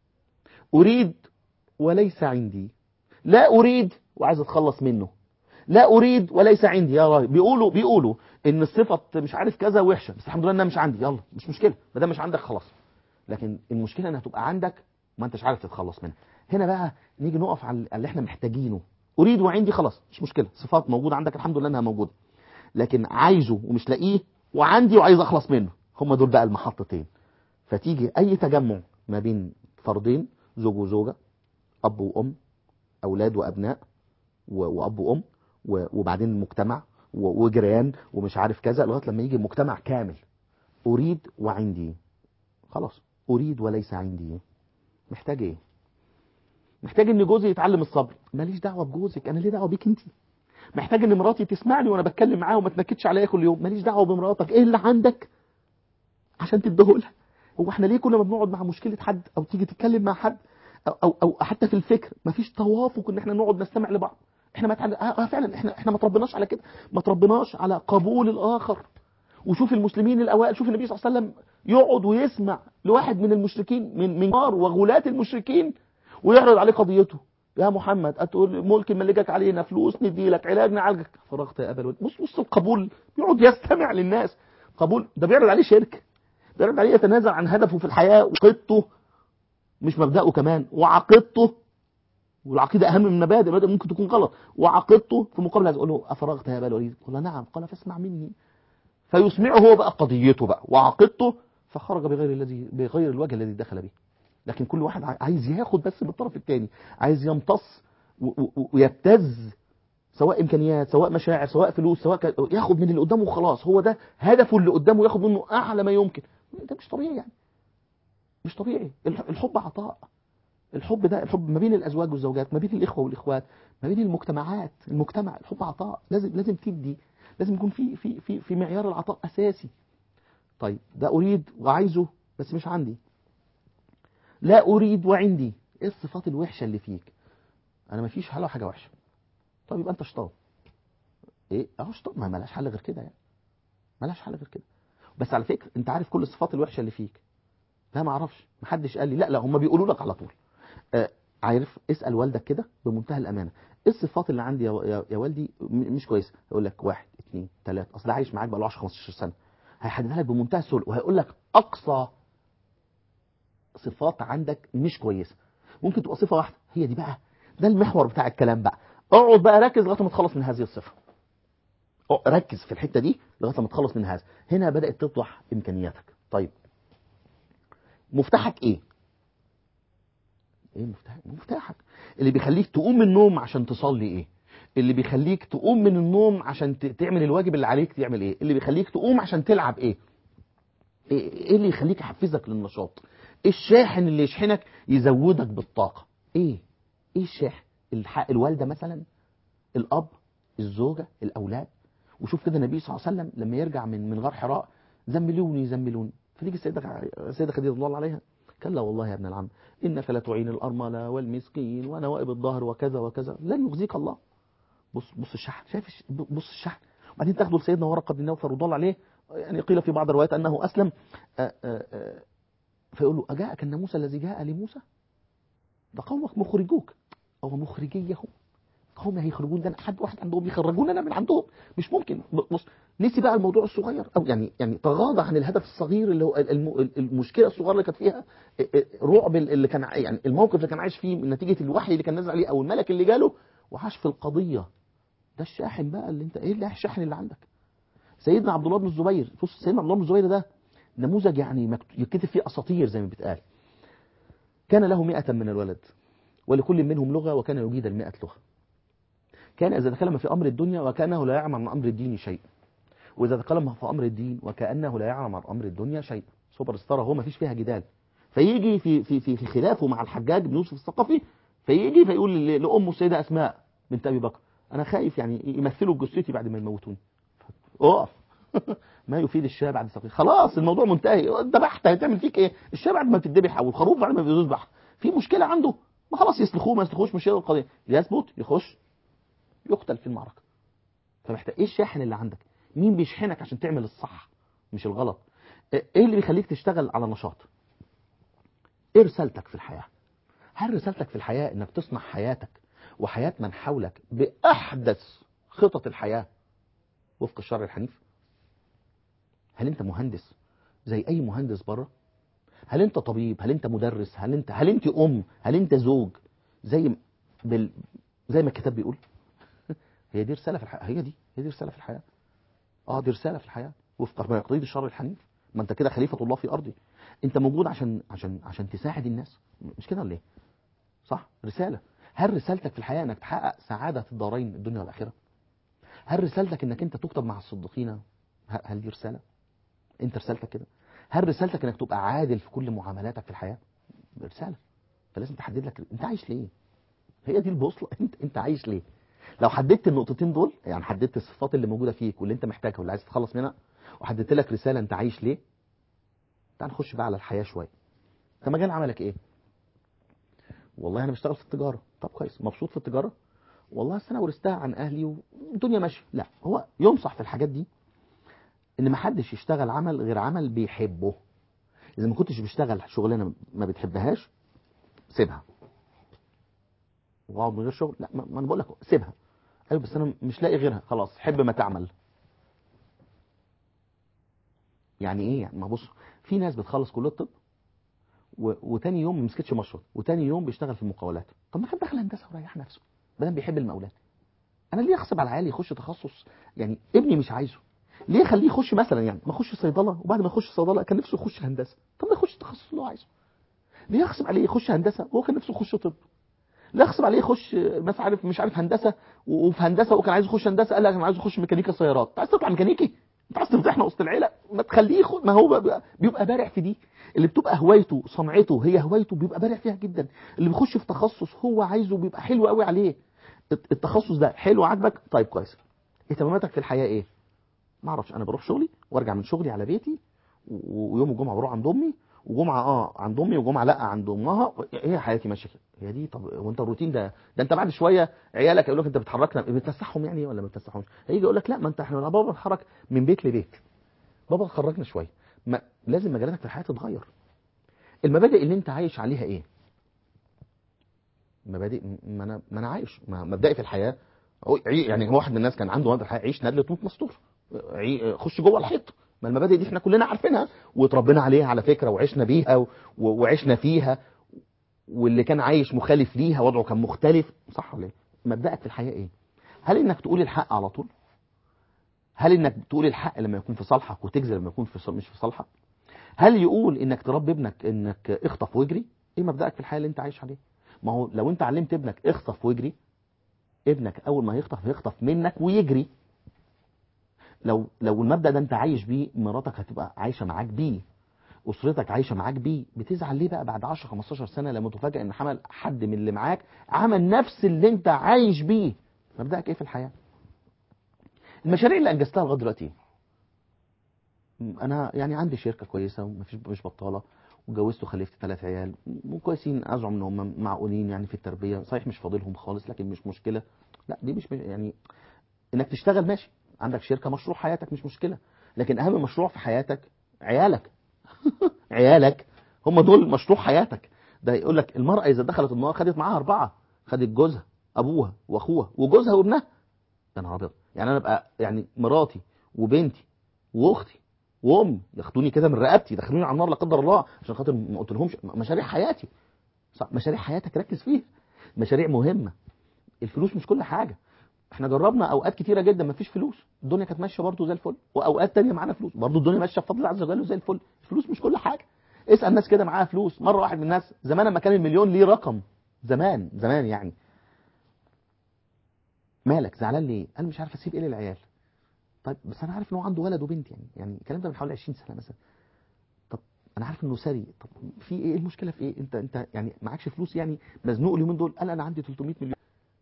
S1: اريد وليس عندي لا اريد وعايز اتخلص منه لا اريد وليس عندي يا راجل بيقولوا بيقولوا ان الصفه مش عارف كذا وحشه بس الحمد لله انها مش عندي يلا مش مشكله ما دام مش عندك خلاص لكن المشكله انها تبقى عندك ما انتش عارف تتخلص منها هنا بقى نيجي نقف على اللي احنا محتاجينه اريد وعندي خلاص مش مشكله صفات موجوده عندك الحمد لله انها موجوده لكن عايزه ومش لاقيه وعندي وعايز اخلص منه هم دول بقى المحطتين فتيجي اي تجمع ما بين فردين زوج وزوجه اب وام اولاد وابناء و- واب وام و- وبعدين مجتمع و- وجيران ومش عارف كذا لغايه لما يجي مجتمع كامل اريد وعندي خلاص اريد وليس عندي محتاج ايه محتاج ان جوزي يتعلم الصبر ماليش دعوه بجوزك انا ليه دعوه بيك انت محتاج ان مراتي تسمعني وانا بتكلم معاها وما تنكدش عليا كل يوم ماليش دعوه بمراتك ايه اللي عندك عشان تديهولها هو احنا ليه كل ما بنقعد مع مشكله حد او تيجي تتكلم مع حد او او, أو حتى في الفكر مفيش توافق ان احنا نقعد نستمع لبعض احنا ما تعل... آه فعلا احنا احنا ما تربناش على كده ما تربناش على قبول الاخر وشوف المسلمين الاوائل شوف النبي صلى الله عليه وسلم يقعد ويسمع لواحد من المشركين من من نار وغلاة المشركين ويعرض عليه قضيته يا محمد هتقول ملك ملكك علينا فلوس نديلك علاج نعالجك فرغت يا ابا الولد بص بص القبول بيقعد يستمع للناس قبول ده بيعرض عليه شرك بيعرض عليه يتنازل عن هدفه في الحياه وقيدته مش مبدأه كمان وعقيدته والعقيدة أهم من المبادئ المبادئ ممكن تكون غلط وعقيدته في مقابل هذا يقول له أفرغت يا أبا الوليد قال نعم قال فاسمع مني فيسمعه هو بقى قضيته بقى وعقيدته فخرج بغير الذي بغير الوجه الذي دخل به لكن كل واحد ع- عايز ياخد بس بالطرف الثاني عايز يمتص و- و- ويبتز سواء امكانيات سواء مشاعر سواء فلوس سواء ك... ياخد من اللي قدامه وخلاص هو ده هدفه اللي قدامه ياخد منه اعلى ما يمكن ده مش طبيعي يعني مش طبيعي الح- الحب عطاء الحب ده الحب ما بين الازواج والزوجات ما بين الاخوه والاخوات ما بين المجتمعات المجتمع الحب عطاء لازم لازم تدي لازم يكون في في في في معيار العطاء اساسي طيب ده اريد وعايزه بس مش عندي لا اريد وعندي ايه الصفات الوحشه اللي فيك انا ما فيش حاجه حاجه وحشه طب يبقى انت شطان ايه اهو شطان ما ملهاش حل غير كده يعني ملهاش حل غير كده بس على فكره انت عارف كل الصفات الوحشه اللي فيك لا ما اعرفش محدش قال لي لا لا هم بيقولوا لك على طول آه عارف اسال والدك كده بمنتهى الامانه ايه الصفات اللي عندي يا, يا, يا والدي م- مش كويسه يقول لك واحد اثنين ثلاثه اصل ده عايش معاك بقى له 10 15 سنه هيحددها لك بمنتهى السهوله وهيقول لك اقصى صفات عندك مش كويسه ممكن تبقى صفه واحده هي دي بقى ده المحور بتاع الكلام بقى اقعد بقى ركز لغايه ما تخلص من هذه الصفه أه، ركز في الحته دي لغايه ما تخلص من هذا هنا بدات تطلع امكانياتك طيب مفتاحك ايه ايه مفتاحك مفتاحك اللي بيخليك تقوم من النوم عشان تصلي ايه اللي بيخليك تقوم من النوم عشان ت- تعمل الواجب اللي عليك تعمل ايه اللي بيخليك تقوم عشان تلعب ايه ايه إيه اللي يخليك يحفزك للنشاط ايه الشاحن اللي يشحنك يزودك بالطاقه ايه ايه الشاحن الح... الوالده مثلا الاب الزوجه الاولاد وشوف كده النبي صلى الله عليه وسلم لما يرجع من من غار حراء زملوني زملوني فتيجي السيده السيده خديجه رضي الله عليها كلا والله يا ابن العم انك لتعين الارمله والمسكين ونوائب الظهر وكذا وكذا لن يخزيك الله بص بص الشحن شايف الش- بص الشحن وبعدين تاخده لسيدنا ورقه بن نوفل رضي الله عليه يعني قيل في بعض الروايات انه اسلم آه، آه، آه، فيقول له اجاءك الناموس الذي جاء لموسى ده قومك مخرجوك او مخرجيهم هم هيخرجون ده حد واحد عندهم يخرجوننا من عندهم مش ممكن بص نسي بقى الموضوع الصغير او يعني يعني تغاضى عن الهدف الصغير اللي هو الم- المشكله الصغيره اللي كانت فيها رعب اللي كان ع- يعني الموقف اللي كان عايش فيه من نتيجه الوحي اللي كان نازل عليه او الملك اللي جاله وعاش في القضيه ده الشاحن بقى اللي انت ايه اللي الشاحن اللي عندك سيدنا عبد الله بن الزبير بص سيدنا عبد الله بن الزبير ده نموذج يعني مكت- يتكتب فيه اساطير زي ما بيتقال كان له مئة من الولد ولكل منهم لغة وكان يجيد المئة لغة كان إذا تكلم في أمر الدنيا وكأنه لا يعلم عن أمر الدين شيء وإذا تكلم في أمر الدين وكأنه لا يعلم عن أمر الدنيا شيء سوبر ستار هو ما فيش فيها جدال فيجي في في في, في خلافه مع الحجاج بن يوسف الثقفي فيجي فيقول ل- لأمه السيدة أسماء بنت أبي بكر أنا خايف يعني يمثلوا جثتي بعد ما يموتوني اقف ما يفيد الشاه بعد سقيق خلاص الموضوع منتهي ذبحت هتعمل فيك ايه الشاه بعد ما بتذبح او الخروف بعد ما بيذبح في مشكله عنده ما خلاص يسلخوه ما يسلخوش مش هي القضيه يثبت يخش يقتل في المعركه فمحتاج ايه الشاحن اللي عندك مين بيشحنك عشان تعمل الصح مش الغلط ايه اللي بيخليك تشتغل على نشاط ايه رسالتك في الحياه هل رسالتك في الحياه انك تصنع حياتك وحياه من حولك باحدث خطط الحياه وفق الشرع الحنيف هل انت مهندس زي اي مهندس بره هل انت طبيب هل انت مدرس هل انت هل انت ام هل انت زوج زي بال... زي ما الكتاب بيقول هي دي رساله في الحياه هي دي هي دي رساله في الحياه اه دي رساله في الحياه وفق ما يقتضيه الشرع الحنيف ما انت كده خليفه الله في ارضي انت موجود عشان عشان عشان تساعد الناس مش كده ولا ايه صح رساله هل رسالتك في الحياه انك تحقق سعاده الدارين الدنيا والاخره هل رسالتك انك انت تكتب مع الصديقين ه- هل دي رساله انت رسالتك كده هل رسالتك انك تبقى عادل في كل معاملاتك في الحياه رساله فلازم تحدد لك انت عايش ليه هي دي البوصله انت انت عايش ليه لو حددت النقطتين دول يعني حددت الصفات اللي موجوده فيك واللي انت محتاجها واللي عايز تتخلص منها وحددت لك رساله انت عايش ليه تعال نخش بقى على الحياه شويه انت مجال عملك ايه والله انا بشتغل في التجاره طب كويس مبسوط في التجاره والله أصل انا ورثتها عن اهلي والدنيا ماشيه لا هو ينصح في الحاجات دي ان ما حدش يشتغل عمل غير عمل بيحبه اذا ما كنتش بتشتغل شغلانه ما بتحبهاش سيبها واقعد من غير شغل لا ما ما انا بقول لك سيبها ايوه بس انا مش لاقي غيرها خلاص حب ما تعمل يعني ايه يعني ما بص في ناس بتخلص كليه الطب و... وتاني يوم ما مسكتش مشرط وتاني يوم بيشتغل في المقاولات طب ما كان دخل هندسه وريح نفسه بدل بيحب المقاولات انا ليه اغصب على عيالي يخش تخصص يعني ابني مش عايزه ليه اخليه يخش مثلا يعني ما يخش صيدله وبعد ما يخش صيدله كان نفسه يخش هندسه طب ما يخش التخصص اللي هو عايزه ليه اغصب عليه يخش هندسه وهو كان نفسه يخش طب لا اغصب عليه يخش مثلا عارف مش عارف هندسه و- وفي هندسه وكان عايز يخش هندسه قال لك انا عايز اخش ميكانيكا سيارات انت عايز تطلع ميكانيكي انت عايز تفضحنا وسط العيله ما تخليه يخد ما هو بقى- بيبقى بارع في دي اللي بتبقى هوايته صنعته هي هوايته بيبقى بارع فيها جدا اللي بيخش في تخصص هو عايزه بيبقى حلو قوي عليه الت- التخصص ده حلو عاجبك طيب كويس اهتماماتك في الحياه ايه ما اعرفش انا بروح شغلي وارجع من شغلي على بيتي و- ويوم الجمعه بروح عند امي وجمعه اه عند امي وجمعه لا عند امها هي حياتي ماشيه كده هي دي طب وانت الروتين ده ده انت بعد شويه عيالك يقول لك انت بتحركنا بتفسحهم يعني ولا ما بتفسحهمش هيجي يقول لك لا ما انت احنا بابا بنتحرك من بيت لبيت بابا خرجنا شويه ما لازم مجالاتك في الحياه تتغير المبادئ اللي انت عايش عليها ايه مبادئ ما انا ما انا عايش ما مبدئي في الحياه هو عي- يعني واحد من الناس كان عنده مبدأ الحياه عيش ندل تموت مستور عي- خش جوه الحيط ما المبادئ دي احنا كلنا عارفينها واتربينا عليها على فكره وعشنا بيها و- وعشنا فيها واللي كان عايش مخالف ليها وضعه كان مختلف صح ولا ايه مبدأك في الحياه ايه هل انك تقول الحق على طول هل انك تقول الحق لما يكون في صالحك وتكذب لما يكون في ص- مش في صالحك هل يقول انك تربي ابنك انك اخطف واجري ايه مبدأك في الحياه اللي انت عايش عليه ما هو لو انت علمت ابنك اخطف واجري ابنك اول ما هيخطف هيخطف منك ويجري لو لو المبدأ ده انت عايش بيه مراتك هتبقى عايشه معاك بيه اسرتك عايشه معاك بيه بتزعل ليه بقى بعد 10 15 سنه لما تفاجئ ان حمل حد من اللي معاك عمل نفس اللي انت عايش بيه مبدأك ايه في الحياه المشاريع اللي انجزتها لغايه دلوقتي ايه انا يعني عندي شركه كويسه ومفيش مش بطاله وجوزت وخلفت ثلاث عيال وكويسين ازعم ان هم معقولين يعني في التربيه صحيح مش فاضلهم خالص لكن مش مشكله لا دي مش يعني انك تشتغل ماشي عندك شركه مشروع حياتك مش مشكله لكن اهم مشروع في حياتك عيالك عيالك هم دول مشروع حياتك ده يقول لك المراه اذا دخلت النار خدت معاها اربعه خدت جوزها ابوها واخوها وجوزها وابنها يا نهار ابيض يعني انا ابقى يعني مراتي وبنتي واختي وامي ياخدوني كده من رقبتي يدخلوني على النار لا قدر الله عشان خاطر ما قلت لهمش مشاريع حياتي صح مشاريع حياتك ركز فيها مشاريع مهمه الفلوس مش كل حاجه احنا جربنا اوقات كتيره جدا ما فيش فلوس الدنيا كانت ماشيه برضه زي الفل واوقات تانية معانا فلوس برضه الدنيا ماشيه بفضل الله عز وجل زي الفل الفلوس مش كل حاجه اسال ناس كده معاها فلوس مره واحد من الناس زمان لما كان المليون ليه رقم زمان زمان يعني مالك زعلان ليه قال مش عارف اسيب ايه للعيال طيب بس انا عارف ان هو عنده ولد وبنت يعني يعني الكلام ده من حوالي 20 سنه مثلا طب انا عارف انه ثري طب في ايه المشكله في ايه انت انت يعني معكش فلوس يعني مزنوق اليومين دول قال انا عندي 300 مليون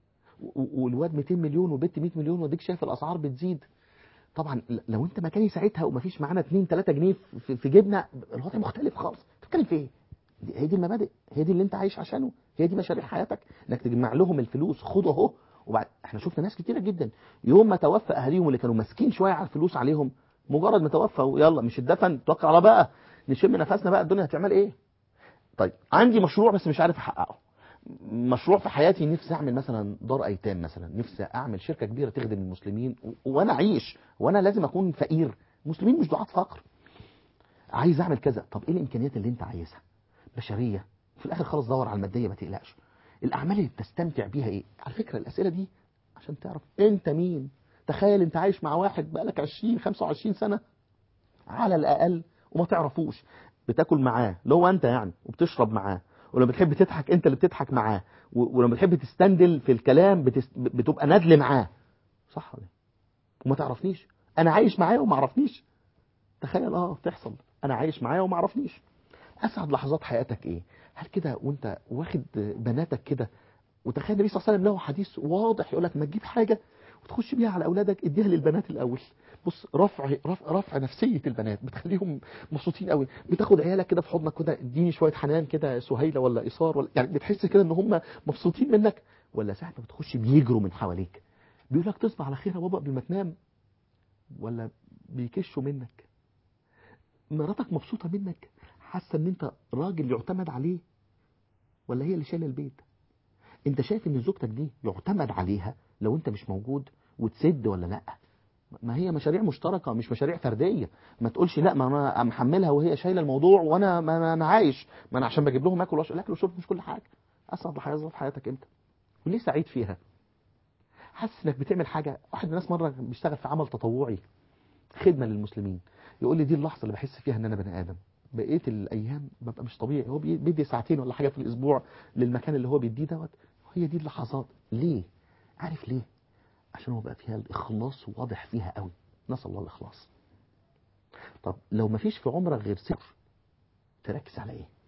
S1: و- والواد 200 مليون والبنت 100 مليون واديك شايف الاسعار بتزيد طبعا لو انت مكاني ساعتها ومفيش معانا 2 3 جنيه في, في جيبنا الوضع مختلف خالص بتتكلم في ايه دي- هي دي المبادئ هي دي اللي انت عايش عشانه هي دي مشاريع حياتك انك تجمع لهم الفلوس خد اهو وبعد احنا شفنا ناس كتيره جدا يوم ما توفى اهاليهم اللي كانوا ماسكين شويه على الفلوس عليهم مجرد ما توفى يلا مش اتدفن توكل على بقى نشم نفسنا بقى الدنيا هتعمل ايه طيب عندي مشروع بس مش عارف احققه مشروع في حياتي نفسي اعمل مثلا دار ايتام مثلا نفسي اعمل شركه كبيره تخدم المسلمين و- وانا اعيش وانا لازم اكون فقير المسلمين مش دعاة فقر عايز اعمل كذا طب ايه الامكانيات اللي انت عايزها بشريه في الاخر خلاص دور على الماديه ما تقلقش الاعمال اللي بتستمتع بيها ايه على فكره الاسئله دي عشان تعرف انت مين تخيل انت عايش مع واحد بقالك 20 25 سنه على الاقل وما تعرفوش بتاكل معاه اللي هو انت يعني وبتشرب معاه ولما بتحب تضحك انت اللي بتضحك معاه و- ولما بتحب تستندل في الكلام بتست... بتبقى ندل معاه صح ولا إيه؟ وما تعرفنيش انا عايش معاه وما عرفنيش تخيل اه بتحصل انا عايش معاه وما عرفنيش اسعد لحظات حياتك ايه هل كده وانت واخد بناتك كده وتخيل النبي صلى الله عليه وسلم له حديث واضح يقول لك ما تجيب حاجه وتخش بيها على اولادك اديها للبنات الاول بص رفع رفع, رفع نفسيه البنات بتخليهم مبسوطين قوي بتاخد عيالك كده في حضنك كده اديني شويه حنان كده سهيله ولا ايثار ولا يعني بتحس كده ان هم مبسوطين منك ولا ساعه ما بتخش بيجروا من حواليك بيقول لك تصبح على خير يا بابا قبل ما تنام ولا بيكشوا منك مراتك مبسوطه منك حاسه ان انت راجل يعتمد عليه ولا هي اللي شايله البيت انت شايف ان زوجتك دي يعتمد عليها لو انت مش موجود وتسد ولا لا ما هي مشاريع مشتركه مش مشاريع فرديه ما تقولش لا ما انا محملها وهي شايله الموضوع وانا ما ما انا عايش ما انا عشان بجيب لهم اكل واشرب الاكل والشرب مش كل حاجه اسعد لحظات حياتك امتى وليه سعيد فيها حاسس انك بتعمل حاجه واحد من الناس مره بيشتغل في عمل تطوعي خدمه للمسلمين يقول لي دي اللحظه اللي بحس فيها ان انا بني ادم بقيه الايام ببقى مش طبيعي هو بي- بيدي ساعتين ولا حاجه في الاسبوع للمكان اللي هو بيديه دوت هي دي اللحظات ليه عارف ليه عشان هو بقى فيها الاخلاص واضح فيها قوي نسال الله الاخلاص طب لو ما فيش في عمرك غير ستر تركز على ايه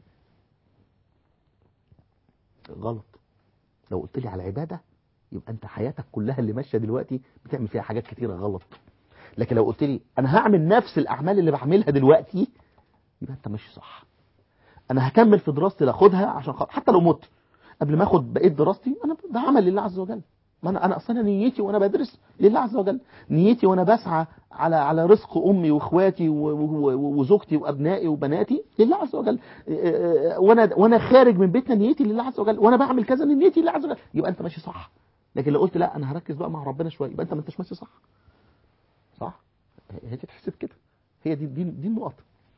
S1: غلط لو قلت لي على عباده يبقى انت حياتك كلها اللي ماشيه دلوقتي بتعمل فيها حاجات كتيره غلط لكن لو قلت لي انا هعمل نفس الاعمال اللي بعملها دلوقتي يبقى انت ماشي صح انا هكمل في دراستي لاخدها عشان خاطر حتى لو مت قبل ما اخد بقيه دراستي انا ده عمل لله عز وجل ما انا انا اصلا نيتي وانا بدرس لله عز وجل نيتي وانا بسعى على على رزق امي واخواتي و- و- و- وزوجتي وابنائي وبناتي لله عز وجل إيه- إيه- وانا وانا خارج من بيتنا نيتي لله عز وجل وانا بعمل كذا نيتي لله عز وجل يبقى انت ماشي صح لكن لو قلت لا انا هركز بقى مع ربنا شويه يبقى انت ما انتش ماشي صح صح هي تتحسب كده هي دي دي, دي النقط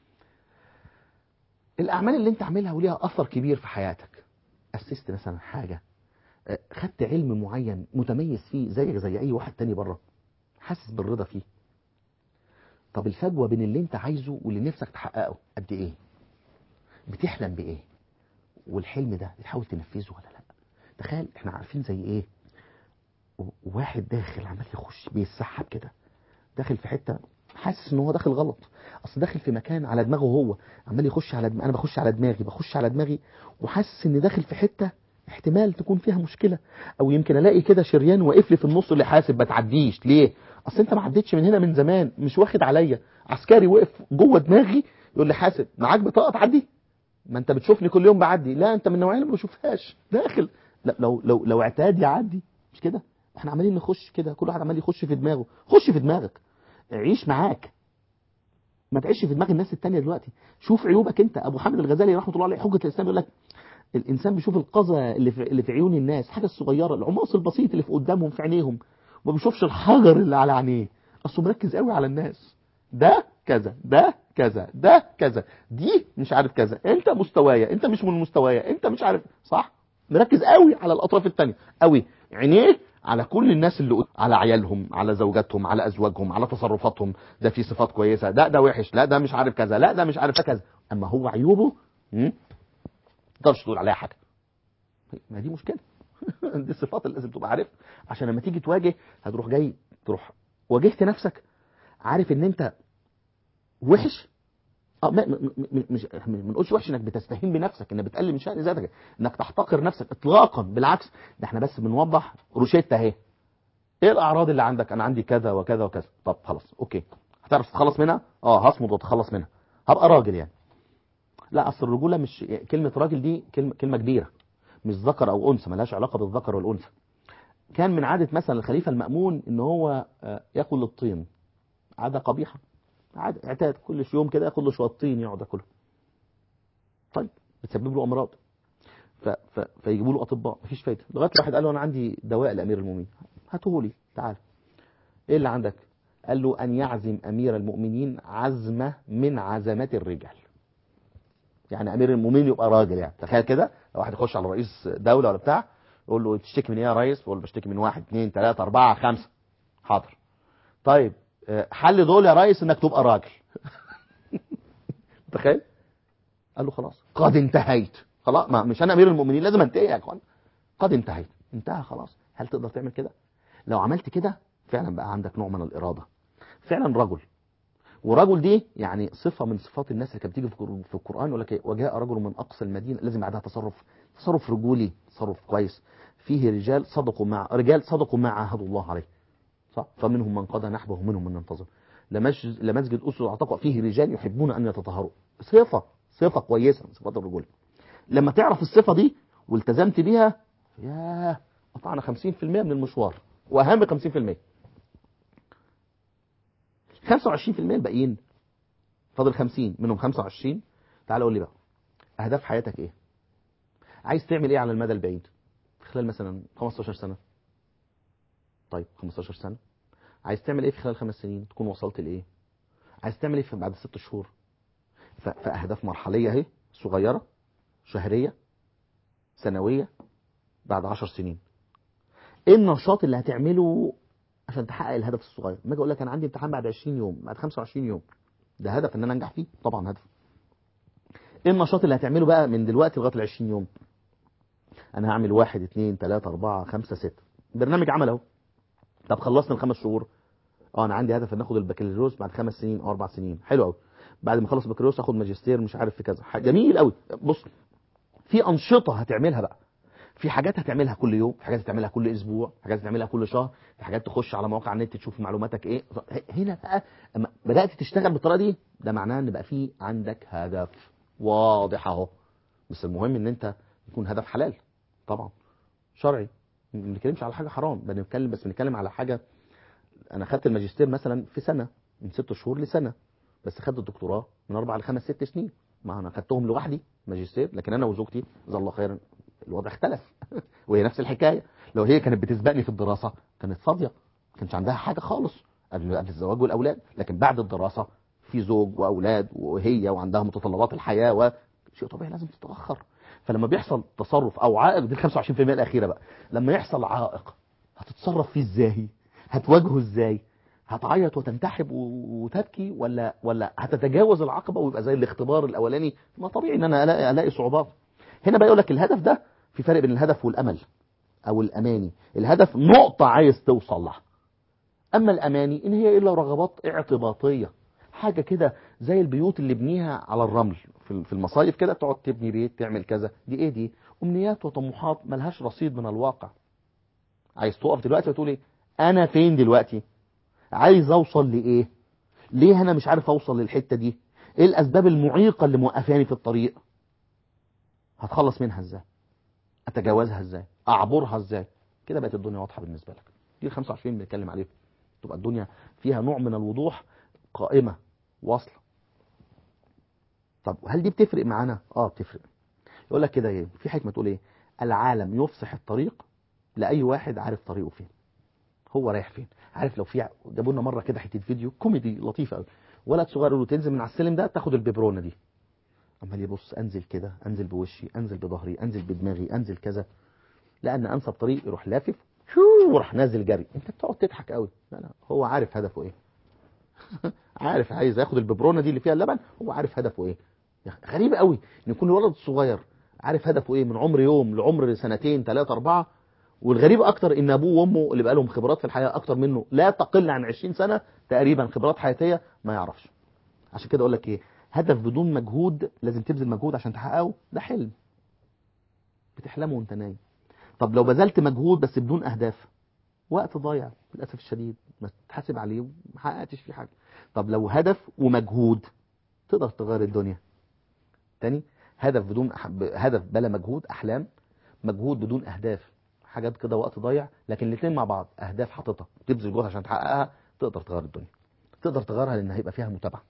S1: الاعمال اللي انت عاملها وليها اثر كبير في حياتك اسست مثلا حاجه آه، خدت علم معين متميز فيه زيك زي اي واحد تاني بره حاسس بالرضا فيه طب الفجوه بين اللي انت عايزه واللي نفسك تحققه قد ايه بتحلم بايه والحلم ده بتحاول تنفذه ولا لا تخيل احنا عارفين زي ايه و- واحد داخل عمال يخش بيتسحب كده داخل في حته حاسس ان هو داخل غلط اصل داخل في مكان على دماغه هو عمال يخش على دم... انا بخش على دماغي بخش على دماغي وحاسس ان داخل في حته احتمال تكون فيها مشكله او يمكن الاقي كده شريان واقف لي في النص اللي حاسب ما تعديش ليه اصل انت ما عدتش من هنا من زمان مش واخد عليا عسكري وقف جوه دماغي يقول لي حاسب معاك بطاقه تعدي ما انت بتشوفني كل يوم بعدي لا انت من النوعيه اللي ما بشوفهاش داخل لا لو لو لو اعتاد يعدي مش كده احنا عمالين نخش كده كل واحد عمال يخش في دماغه خش في دماغك عيش معاك ما تعيش في دماغ الناس التانية دلوقتي شوف عيوبك انت ابو حامد الغزالي رحمه الله عليه حجه الاسلام يقول لك الانسان بيشوف القذى اللي في, اللي في عيون الناس حاجه الصغيره العماص البسيط اللي في قدامهم في عينيهم وما بيشوفش الحجر اللي على عينيه اصله مركز قوي على الناس ده كذا ده كذا ده كذا دي مش عارف كذا انت مستوايا انت مش من مستوايا انت مش عارف صح مركز قوي على الاطراف الثانيه قوي عينيه على كل الناس اللي قد- على عيالهم على زوجاتهم على ازواجهم على تصرفاتهم ده في صفات كويسه ده ده وحش لا ده مش عارف كذا لا ده مش عارف كذا اما هو عيوبه ما تقدرش تقول عليها حاجه ما دي مشكله دي الصفات اللي لازم تبقى عارفها عشان لما تيجي تواجه هتروح جاي تروح واجهت نفسك عارف ان انت وحش اه ما ما- ما- مش ما بنقولش وحش انك بتستهين بنفسك انك بتقلل من شأن ذاتك انك تحتقر نفسك اطلاقا بالعكس ده احنا بس بنوضح روشته اهي ايه الاعراض اللي عندك انا عندي كذا وكذا وكذا طب خلاص اوكي هتعرف تتخلص منها اه هصمد واتخلص منها هبقى راجل يعني لا اصل الرجوله مش كلمه راجل دي كلمه كلمه كبيره مش ذكر او انثى ملهاش علاقه بالذكر والانثى كان من عاده مثلا الخليفه المامون ان هو آه، ياكل الطين عاده قبيحه عاده اعتاد كل يوم كده ياكل له شويه طين يقعد ياكله طيب بتسبب له امراض ف... ف... فيجيبوا له اطباء مفيش فايده لغايه واحد قال له انا عندي دواء لامير المؤمنين هاته لي تعال ايه اللي عندك قال له ان يعزم امير المؤمنين عزمه من عزمات الرجال يعني امير المؤمنين يبقى راجل يعني تخيل كده لو واحد يخش على رئيس دوله ولا بتاع يقول له بتشتكي من ايه يا ريس يقول له بشتكي من واحد اثنين ثلاثة أربعة خمسة حاضر طيب آه، حل دول يا ريس انك تبقى راجل تخيل قال له خلاص قد انتهيت خلاص ما مش انا امير المؤمنين لازم انتهي يا اخوان قد انتهيت انتهى خلاص هل تقدر تعمل كده لو عملت كده فعلا بقى عندك نوع من الاراده فعلا رجل ورجل دي يعني صفه من صفات الناس اللي كانت بتيجي في القر- في القران يقول لك إيه؟ وجاء رجل من اقصى المدينه لازم بعدها تصرف تصرف رجولي تصرف كويس فيه رجال صدقوا مع رجال صدقوا ما عاهدوا الله عليه صح فمنهم من قضى نحبه ومنهم من ينتظر لمسجد لمسجد اسس العتقى فيه رجال يحبون ان يتطهروا صفه صفه كويسه من صفات الرجوله لما تعرف الصفه دي والتزمت بيها ياه قطعنا 50% من المشوار واهم 50% 25% الباقيين فاضل 50 منهم 25 تعال قول لي بقى اهداف حياتك ايه عايز تعمل ايه على المدى البعيد في خلال مثلا 15 سنه طيب 15 سنه عايز تعمل ايه في خلال خمس سنين تكون وصلت لايه عايز تعمل ايه في بعد ست شهور ف- فاهداف مرحليه اهي صغيره شهريه سنويه بعد 10 سنين ايه النشاط اللي هتعمله عشان تحقق الهدف الصغير ما اجي اقول لك انا عندي امتحان بعد 20 يوم بعد 25 يوم ده هدف ان انا انجح فيه طبعا هدف ايه النشاط اللي هتعمله بقى من دلوقتي لغايه ال 20 يوم انا هعمل واحد اتنين تلاتة اربعة خمسة ستة برنامج عمل اهو طب خلصنا الخمس شهور اه انا عندي هدف ان اخد البكالوريوس بعد خمس سنين او اربع سنين حلو قوي بعد ما اخلص البكالوريوس اخد ماجستير مش عارف في كذا ح- جميل قوي بص في انشطه هتعملها بقى في حاجات هتعملها كل يوم في حاجات هتعملها كل اسبوع في حاجات هتعملها كل شهر في حاجات تخش على مواقع النت تشوف معلوماتك ايه هنا بقى اما بدات تشتغل بالطريقه دي ده معناه ان بقى في عندك هدف واضح اهو بس المهم ان انت يكون هدف حلال طبعا شرعي ما بنتكلمش على حاجه حرام بنتكلم بس بنتكلم على حاجه انا خدت الماجستير مثلا في سنه من ست شهور لسنه بس خدت الدكتوراه من اربع لخمس ست سنين ما انا خدتهم لوحدي ماجستير لكن انا وزوجتي جزا الله خيرا الوضع اختلف وهي نفس الحكايه لو هي كانت بتسبقني في الدراسه كانت فاضيه ما كانش عندها حاجه خالص قبل قبل الزواج والاولاد لكن بعد الدراسه في زوج واولاد وهي وعندها متطلبات الحياه وشيء طبيعي لازم تتاخر فلما بيحصل تصرف او عائق دي ال 25% الاخيره بقى لما يحصل عائق هتتصرف فيه ازاي هتواجهه ازاي هتعيط وتنتحب و- وتبكي ولا ولا هتتجاوز العقبه ويبقى زي الاختبار الاولاني ما طبيعي ان انا الاقي الاقي صعوبات هنا بقى يقول لك الهدف ده في فرق بين الهدف والامل او الاماني الهدف نقطه عايز توصل لها اما الاماني ان هي الا رغبات اعتباطيه حاجه كده زي البيوت اللي بنيها على الرمل في في المصايف كده تقعد تبني بيت تعمل كذا دي ايه دي امنيات وطموحات ملهاش رصيد من الواقع عايز تقف دلوقتي وتقول ايه انا فين دلوقتي عايز اوصل لايه ليه انا مش عارف اوصل للحته دي ايه الاسباب المعيقه اللي موقفاني في الطريق هتخلص منها ازاي اتجاوزها ازاي اعبرها ازاي كده بقت الدنيا واضحه بالنسبه لك دي ال 25 اللي بنتكلم عليه تبقى الدنيا فيها نوع من الوضوح قائمه واصله طب هل دي بتفرق معانا اه بتفرق يقول لك كده ايه في حكمه تقول ايه العالم يفسح الطريق لاي واحد عارف طريقه فين هو رايح فين عارف لو في جابوا لنا مره كده حته فيديو كوميدي لطيفه قوي ولد صغير يقول له تنزل من على السلم ده تاخد الببرونه دي عمال يبص انزل كده انزل بوشي انزل بظهري انزل بدماغي انزل كذا لان انسب طريق يروح لافف شو وراح نازل جري انت بتقعد تضحك قوي لا لا هو عارف هدفه ايه عارف عايز ياخد الببرونه دي اللي فيها اللبن هو عارف هدفه ايه غريب قوي ان يكون الولد الصغير عارف هدفه ايه من عمر يوم لعمر سنتين ثلاثة أربعة والغريب أكتر إن أبوه وأمه اللي بقى لهم خبرات في الحياة أكتر منه لا تقل عن 20 سنة تقريبا خبرات حياتية ما يعرفش عشان كده أقول لك إيه هدف بدون مجهود لازم تبذل مجهود عشان تحققه ده حلم بتحلمه وانت نايم طب لو بذلت مجهود بس بدون أهداف وقت ضايع للأسف الشديد ما تحاسب عليه وما حققتش فيه حاجة طب لو هدف ومجهود تقدر تغير الدنيا تاني هدف بدون أح... هدف بلا مجهود احلام مجهود بدون اهداف حاجات كده وقت ضايع لكن الاثنين مع بعض اهداف حاططها تبذل جهد عشان تحققها تقدر تغير الدنيا تقدر تغيرها لان هيبقى فيها متابعه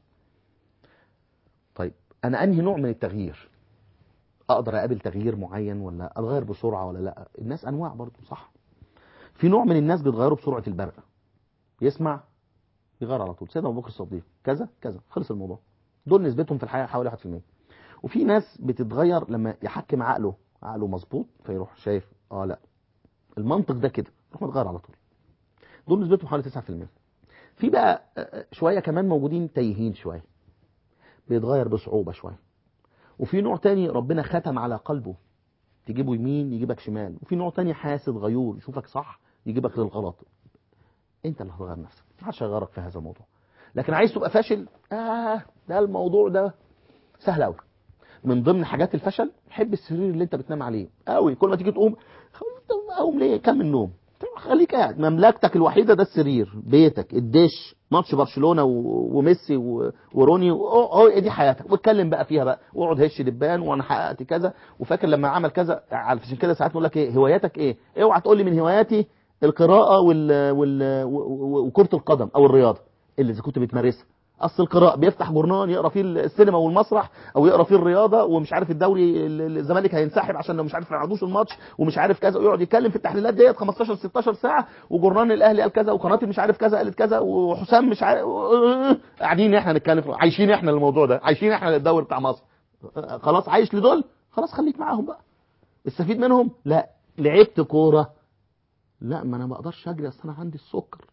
S1: طيب انا انهي نوع من التغيير اقدر اقابل تغيير معين ولا اتغير بسرعه ولا لا الناس انواع برضه صح في نوع من الناس بيتغيروا بسرعه البرق يسمع يغير على طول سيدنا ابو بكر الصديق كذا كذا خلص الموضوع دول نسبتهم في الحياه حوالي 1% وفي ناس بتتغير لما يحكم عقله عقله مظبوط فيروح شايف اه لا المنطق ده كده يروح متغير على طول دول نسبتهم حوالي 9% في بقى شويه كمان موجودين تايهين شويه بيتغير بصعوبه شويه وفي نوع تاني ربنا ختم على قلبه تجيبه يمين يجيبك شمال وفي نوع تاني حاسد غيور يشوفك صح يجيبك للغلط انت اللي هتغير نفسك محدش هيغيرك في هذا الموضوع لكن عايز تبقى فاشل اه ده الموضوع ده سهل قوي من ضمن حاجات الفشل حب السرير اللي انت بتنام عليه قوي كل ما تيجي تقوم اقوم ليه كم النوم خليك قاعد مملكتك الوحيده ده السرير بيتك الدش ماتش برشلونه وميسي وروني هو دي حياتك واتكلم بقى فيها بقى واقعد هش دبان وانا حققت كذا وفاكر لما عمل كذا عشان كده ساعات نقول لك ايه هواياتك ايه اوعى تقول لي من هواياتي القراءه وال... وال... وكره القدم او الرياضه اللي اذا كنت بتمارسها اصل القراء بيفتح جورنال يقرا فيه السينما والمسرح او يقرا فيه الرياضه ومش عارف الدوري الزمالك هينسحب عشان لو مش عارف ما يعرضوش الماتش ومش عارف كذا ويقعد يتكلم في التحليلات ديت 15 16 ساعه وجورنال الاهلي قال كذا وقناه مش عارف كذا قالت كذا وحسام مش عارف قاعدين احنا نتكلم عايشين احنا الموضوع ده عايشين احنا الدوري بتاع مصر خلاص عايش لدول خلاص خليك معاهم بقى استفيد منهم لا لعبت كوره لا ما انا ما اقدرش اجري اصل انا عندي السكر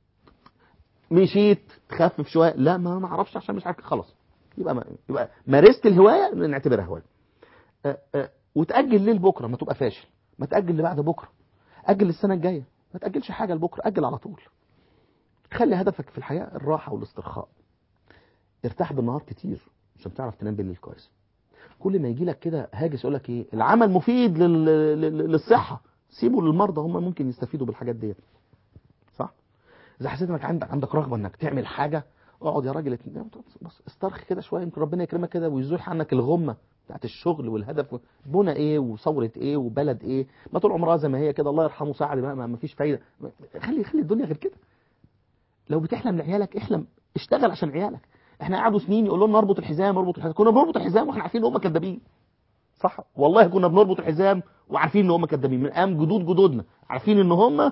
S1: مشيت تخفف شويه لا ما ما اعرفش عشان مش عارف خلاص يبقى ما يبقى مارست الهوايه نعتبرها هوايه أه أه وتاجل ليه لبكره ما تبقى فاشل ما تاجل لبعد بكره اجل السنه الجايه ما تاجلش حاجه لبكره اجل على طول خلي هدفك في الحياه الراحه والاسترخاء ارتاح بالنهار كتير عشان تعرف تنام بالليل كويس كل ما يجي لك كده هاجس يقول لك ايه العمل مفيد لل... للصحه سيبه للمرضى هم ممكن يستفيدوا بالحاجات ديت صح اذا حسيت انك عندك عندك رغبه انك تعمل حاجه اقعد يا راجل بص استرخي كده شويه يمكن ربنا يكرمك كده ويزوح عنك الغمه بتاعت الشغل والهدف بنى ايه وثوره ايه وبلد ايه ما طول عمرها زي ما هي كده الله يرحمه سعد بقى ما فيش فايده خلي خلي الدنيا غير كده لو بتحلم لعيالك احلم اشتغل عشان عيالك احنا قعدوا سنين يقولوا لنا اربط الحزام اربط الحزام كنا بنربط الحزام واحنا عارفين ان هم كدابين صح والله كنا بنربط الحزام وعارفين ان هم كدابين من ايام جدود جدودنا عارفين ان هم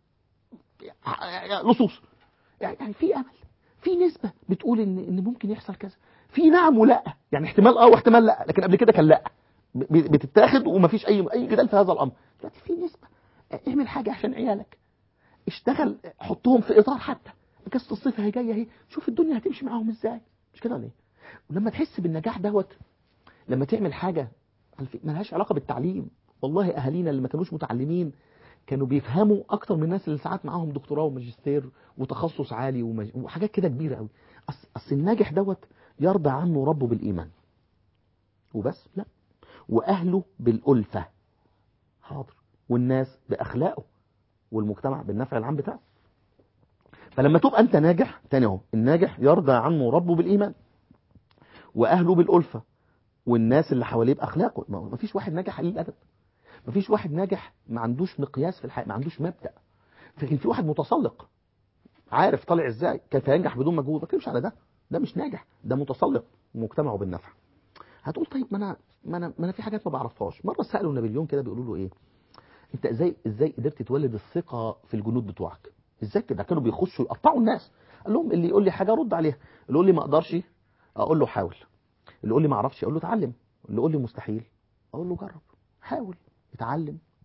S1: لصوص يعني في امل في نسبه بتقول ان ان ممكن يحصل كذا في نعم ولا يعني احتمال اه واحتمال لا لكن قبل كده كان لا بتتاخد ومفيش اي اي جدال في هذا الامر دلوقتي في نسبه اعمل حاجه عشان عيالك اشتغل حطهم في اطار حتى اجازه الصيف هي جايه اهي شوف الدنيا هتمشي معاهم ازاي مش كده ولا ايه ولما تحس بالنجاح دوت لما تعمل حاجه ملهاش علاقه بالتعليم والله اهالينا اللي ما كانوش متعلمين كانوا بيفهموا اكتر من الناس اللي ساعات معاهم دكتوراه وماجستير وتخصص عالي ومج... وحاجات كده كبيره قوي اصل أصل الناجح دوت يرضى عنه ربه بالايمان وبس لا واهله بالالفه حاضر والناس باخلاقه والمجتمع بالنفع العام بتاعه فلما تبقى انت ناجح تاني اهو الناجح يرضى عنه ربه بالايمان واهله بالالفه والناس اللي حواليه باخلاقه ما فيش واحد ناجح قليل الادب ما فيش واحد ناجح ما عندوش مقياس في الحياه ما عندوش مبدا لكن في واحد متسلق عارف طالع ازاي كيف ينجح بدون مجهود ما تكلمش على ده ده مش ناجح ده متسلق ومجتمعه بالنفع هتقول طيب ما انا ما انا ما انا في حاجات ما بعرفهاش مره سالوا نابليون كده بيقولوا له ايه انت ازاي ازاي قدرت تولد الثقه في الجنود بتوعك ازاي كده كانوا بيخشوا يقطعوا الناس قال لهم اللي يقول لي حاجه ارد عليها اللي يقول لي ما اقدرش اقول له حاول اللي يقول لي ما اعرفش اقول له اتعلم اللي يقول لي مستحيل اقول له جرب حاول اتعلم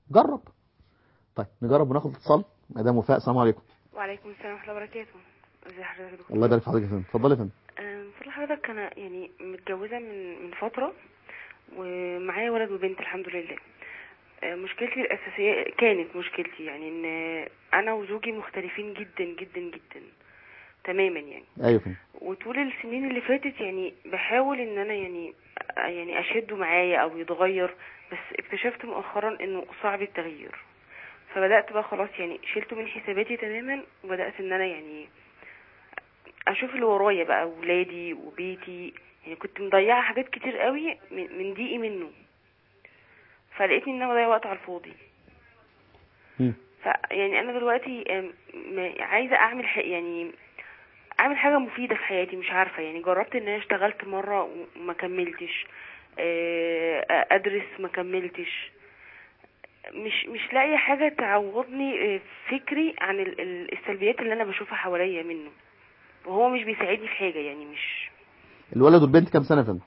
S1: جرب طيب نجرب وناخد اتصال مدام وفاء السلام عليكم
S2: وعليكم السلام ورحمة الله وبركاته ازي حضرتك يا دكتور
S1: الله يبارك في حضرتك يا فندم اتفضلي يا فندم
S2: أم، فضل حضرتك انا يعني متجوزة من من فترة ومعايا ولد وبنت الحمد لله أم، مشكلتي الأساسية كانت مشكلتي يعني ان انا وزوجي مختلفين جدا جدا جدا تماما يعني
S1: ايوه يا فندم
S2: وطول السنين اللي فاتت يعني بحاول ان انا يعني يعني اشده معايا او يتغير بس اكتشفت مؤخرا انه صعب التغيير فبدات بقى خلاص يعني شلته من حساباتي تماما وبدات ان انا يعني اشوف اللي ورايا بقى ولادي وبيتي يعني كنت مضيعه حاجات كتير قوي من من ضيقي منه فلقيتني ان انا بضيع وقت على الفاضي
S1: مم.
S2: فيعني انا دلوقتي أم، م- عايزه اعمل ح- يعني اعمل حاجه مفيده في حياتي مش عارفه يعني جربت ان انا اشتغلت مره وما كملتش آه، ادرس ما كملتش مش مش لاقيه حاجه تعوضني آه، فكري عن ال- ال- السلبيات اللي انا بشوفها حواليا منه وهو مش بيساعدني في حاجه يعني مش
S1: الولد والبنت كام سنه يا فندم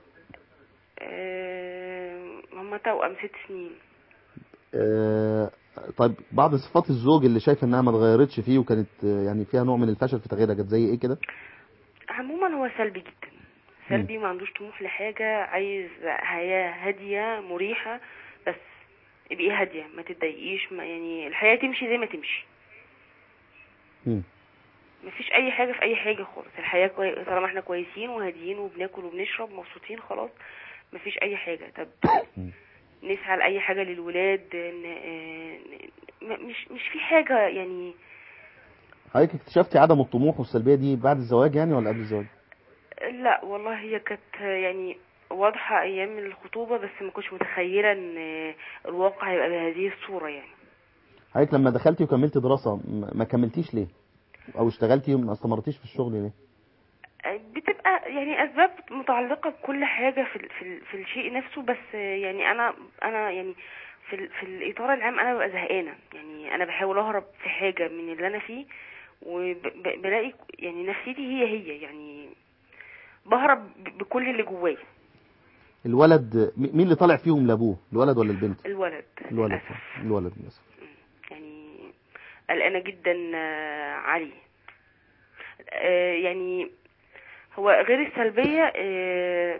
S2: آه، هما توأم ست سنين
S1: آه، طيب بعض صفات الزوج اللي شايفه انها ما اتغيرتش فيه وكانت آه، يعني فيها نوع من الفشل في تغييرها كانت زي ايه كده
S2: عموما هو سلبي جدا سلبي ما عندوش طموح لحاجة عايز حياة هادية مريحة بس ابقي هادية ما تتضايقيش ما يعني الحياة تمشي زي ما تمشي
S1: مم.
S2: مفيش اي حاجة في اي حاجة خالص الحياة كوي... طالما احنا كويسين وهاديين وبناكل وبنشرب مبسوطين خلاص مفيش اي حاجة طب
S1: مم.
S2: نسعى لأي حاجة للولاد ن... آه، ن... مش مش في حاجة يعني
S1: حضرتك اكتشفتي عدم الطموح والسلبيه دي بعد الزواج يعني ولا قبل الزواج
S2: لا والله هي كانت يعني واضحة أيام الخطوبة بس ما كنتش متخيلة إن الواقع هيبقى بهذه الصورة يعني
S1: حضرتك لما دخلتي وكملتي دراسه م- ما كملتيش ليه او اشتغلتي وما استمرتيش في الشغل ليه
S2: بتبقى يعني أسباب متعلقة بكل حاجة في ال- في, ال- في الشيء نفسه بس يعني أنا أنا يعني في ال- في الإطار العام أنا ببقى زهقانة يعني أنا بحاول أهرب في حاجة من اللي أنا فيه وبلاقي يعني نفسيتي هي هي يعني بهرب ب- بكل اللي جوايا
S1: الولد م- مين اللي طالع فيهم لابوه الولد ولا البنت
S2: الولد
S1: الولد
S2: للأسف.
S1: الولد للاسف
S2: يعني قلقانة جدا آه، عليه آه، يعني هو غير السلبية آه،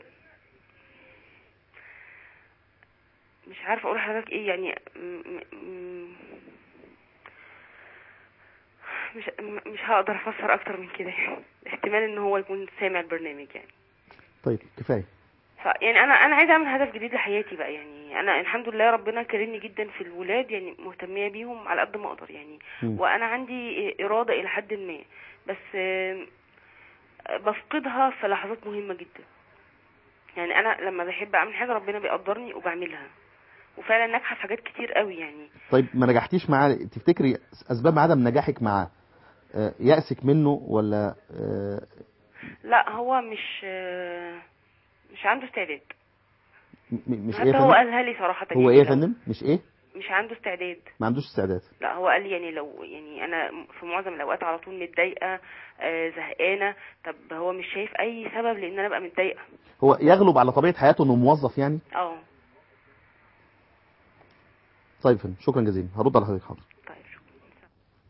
S2: مش عارفة اقول لحضرتك ايه يعني م- م- مش م- مش هقدر افسر اكتر من كده احتمال ان هو يكون سامع البرنامج يعني
S1: طيب كفايه
S2: فيعني انا انا عايزه اعمل هدف جديد لحياتي بقى يعني انا الحمد لله ربنا كرمني جدا في الولاد يعني مهتميه بيهم على قد ما اقدر يعني
S1: مم.
S2: وانا عندي اراده الى حد ما بس آم، بفقدها في لحظات مهمه جدا يعني انا لما بحب اعمل حاجه ربنا بيقدرني وبعملها وفعلا ناجحه في حاجات كتير قوي يعني
S1: طيب ما نجحتيش معاه تفتكري اسباب عدم نجاحك معاه آه، يأسك منه ولا آه،
S2: لا هو مش آه، مش عنده استعداد
S1: م- م- مش ايه يا
S2: حتى هو
S1: فندم
S2: قالها لي صراحه
S1: هو
S2: يعني
S1: ايه يا
S2: لو-
S1: فندم مش ايه
S2: مش عنده استعداد
S1: ما عندوش استعداد
S2: لا هو قال لي يعني لو يعني انا في معظم الاوقات على طول متضايقه آه، زهقانه طب هو مش شايف اي سبب لان انا ابقى متضايقه
S1: هو يغلب على طبيعه حياته انه موظف يعني
S2: اه
S1: طيب يا فندم شكرا جزيلا هرد على حضرتك حاضر
S2: طيب شكرا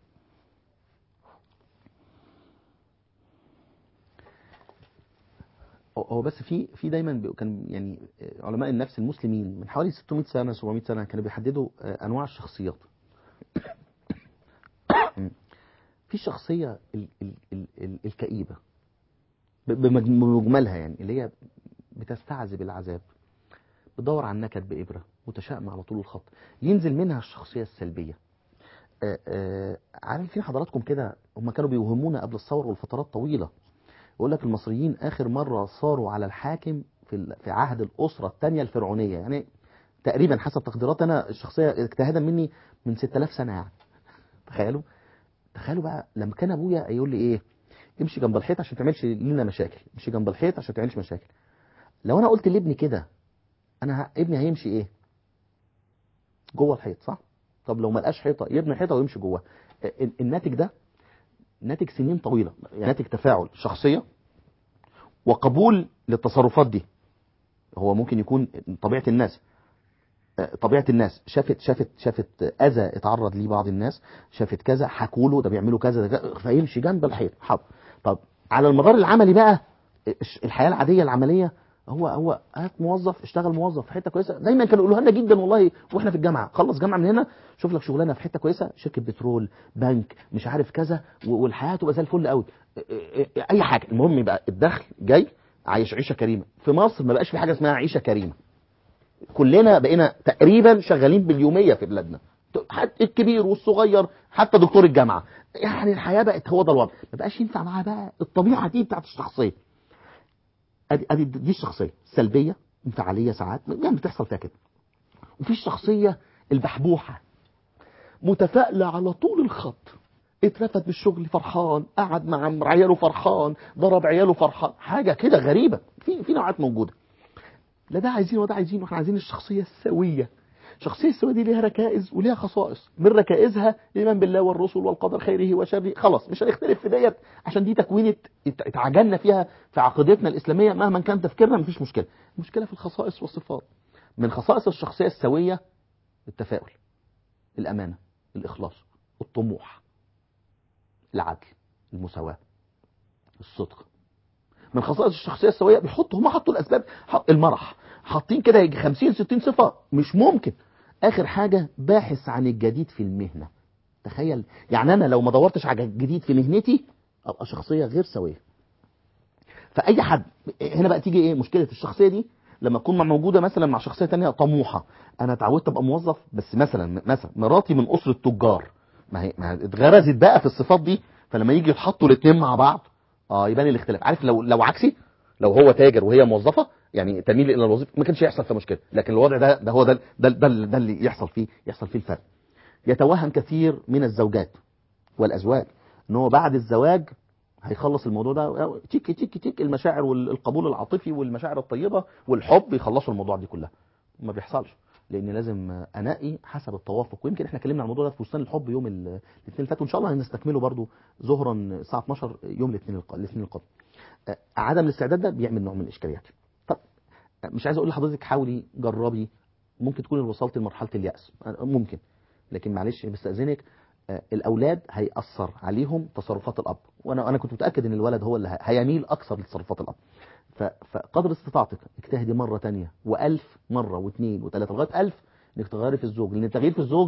S1: هو- هو بس في في دايما بي- كان يعني علماء النفس المسلمين من حوالي 600 سنه 700 سنه كانوا بيحددوا آه، انواع الشخصيات في الشخصيه ال ال ال ال الكئيبه ب- بمج- بمجملها يعني اللي هي بتستعذب العذاب بتدور على النكد بإبرة متشائمة على طول الخط ينزل منها الشخصية السلبية آه، آه، عارفين حضراتكم كده هم كانوا بيوهمونا قبل الثورة والفترات طويلة يقول لك المصريين آخر مرة صاروا على الحاكم في ال- في عهد الأسرة الثانية الفرعونية يعني تقريبا حسب تقديرات أنا الشخصية اجتهادا مني من 6000 سنة يعني تخيلوا تخيلوا بقى لما كان أبويا يقول لي إيه امشي جنب الحيط عشان ما تعملش لنا مشاكل امشي جنب الحيط عشان ما تعملش مشاكل لو أنا قلت لابني كده أنا ه- ابني هيمشي إيه جوه الحيط صح طب لو ما لقاش حيطه يبني حيطه ويمشي جواها ال- الناتج ده ناتج سنين طويله يعني ناتج تفاعل شخصيه وقبول للتصرفات دي هو ممكن يكون طبيعه الناس آه، طبيعه الناس شافت شافت شافت اذى اتعرض ليه بعض الناس شافت كذا حكوا له ده بيعملوا كذا ده كذا، فيمشي جنب الحيط حاضر طب على المدار العملي بقى الش- الحياه العاديه العمليه هو هو هات موظف اشتغل موظف في حته كويسه دايما كانوا يقولوها لنا جدا والله واحنا في الجامعه خلص جامعه من هنا شوف لك شغلانه في حته كويسه شركه بترول بنك مش عارف كذا و- والحياه تبقى زي الفل قوي اي حاجه المهم يبقى الدخل جاي عايش عيشه كريمه في مصر ما بقاش في حاجه اسمها عيشه كريمه كلنا بقينا تقريبا شغالين باليوميه في بلادنا حتى الكبير والصغير حتى دكتور الجامعه يعني الحياه بقت هو ده الوضع ما بقاش ينفع معاها بقى الطبيعه دي بتاعت الشخصيه ادي ادي دي الشخصيه سلبيه انفعاليه ساعات يعني بتحصل فيها كده وفي الشخصيه البحبوحه متفائله على طول الخط اترفد من الشغل فرحان قعد مع عياله فرحان ضرب عياله فرحان حاجه كده غريبه في في نوعات موجوده لا ده عايزين وده عايزين واحنا عايزين الشخصيه السويه الشخصيه السويه دي ليها ركائز وليها خصائص من ركائزها الايمان بالله والرسل والقدر خيره وشره خلاص مش هنختلف في ديت عشان دي تكوين ات- ات- اتعجلنا فيها في عقيدتنا الاسلاميه مهما كان تفكيرنا مفيش مشكله المشكله في الخصائص والصفات من خصائص الشخصيه السويه التفاؤل الامانه الاخلاص الطموح العدل المساواه الصدق من خصائص الشخصيه السويه بيحطوا هم حطوا الاسباب حط المرح حاطين كده يجي 50 60 صفه مش ممكن اخر حاجه باحث عن الجديد في المهنه تخيل يعني انا لو ما دورتش على الجديد في مهنتي ابقى شخصيه غير سويه فاي حد هنا بقى تيجي ايه مشكله الشخصيه دي لما تكون مع- موجوده مثلا مع شخصيه تانية طموحه انا اتعودت ابقى موظف بس مثلا مثلا مراتي من اسره تجار ما هي ما هي اتغرزت بقى في الصفات دي فلما يجي يتحطوا الاثنين مع بعض اه يبان الاختلاف عارف لو لو عكسي لو هو تاجر وهي موظفه يعني تميل الى الوظيفه ما كانش يحصل فيه مشكله لكن الوضع ده ده هو ده ده, ده, ده اللي يحصل فيه يحصل فيه الفرق يتوهم كثير من الزوجات والازواج ان هو بعد الزواج هيخلص الموضوع ده تيك تيك تيك المشاعر والقبول العاطفي والمشاعر الطيبه والحب يخلصوا الموضوع دي كلها ما بيحصلش لان لازم انقي حسب التوافق ويمكن احنا اتكلمنا عن الموضوع ده في فستان الحب يوم ال- الاثنين اللي فات وان شاء الله هنستكمله برضو ظهرا الساعه 12 يوم الاثنين الق- الاثنين القادم آه، عدم الاستعداد ده بيعمل نوع من الاشكاليات طب آه، مش عايز اقول لحضرتك حاولي جربي ممكن تكوني وصلت لمرحله الياس آه، ممكن لكن معلش بستاذنك آه، الاولاد هيأثر عليهم تصرفات الاب وانا انا كنت متاكد ان الولد هو اللي ه- هيميل اكثر لتصرفات الاب ف- فقدر استطاعتك اجتهدي مره تانية وألف مره واثنين وثلاثه لغايه ألف انك تغيري في الزوج لان التغيير في الزوج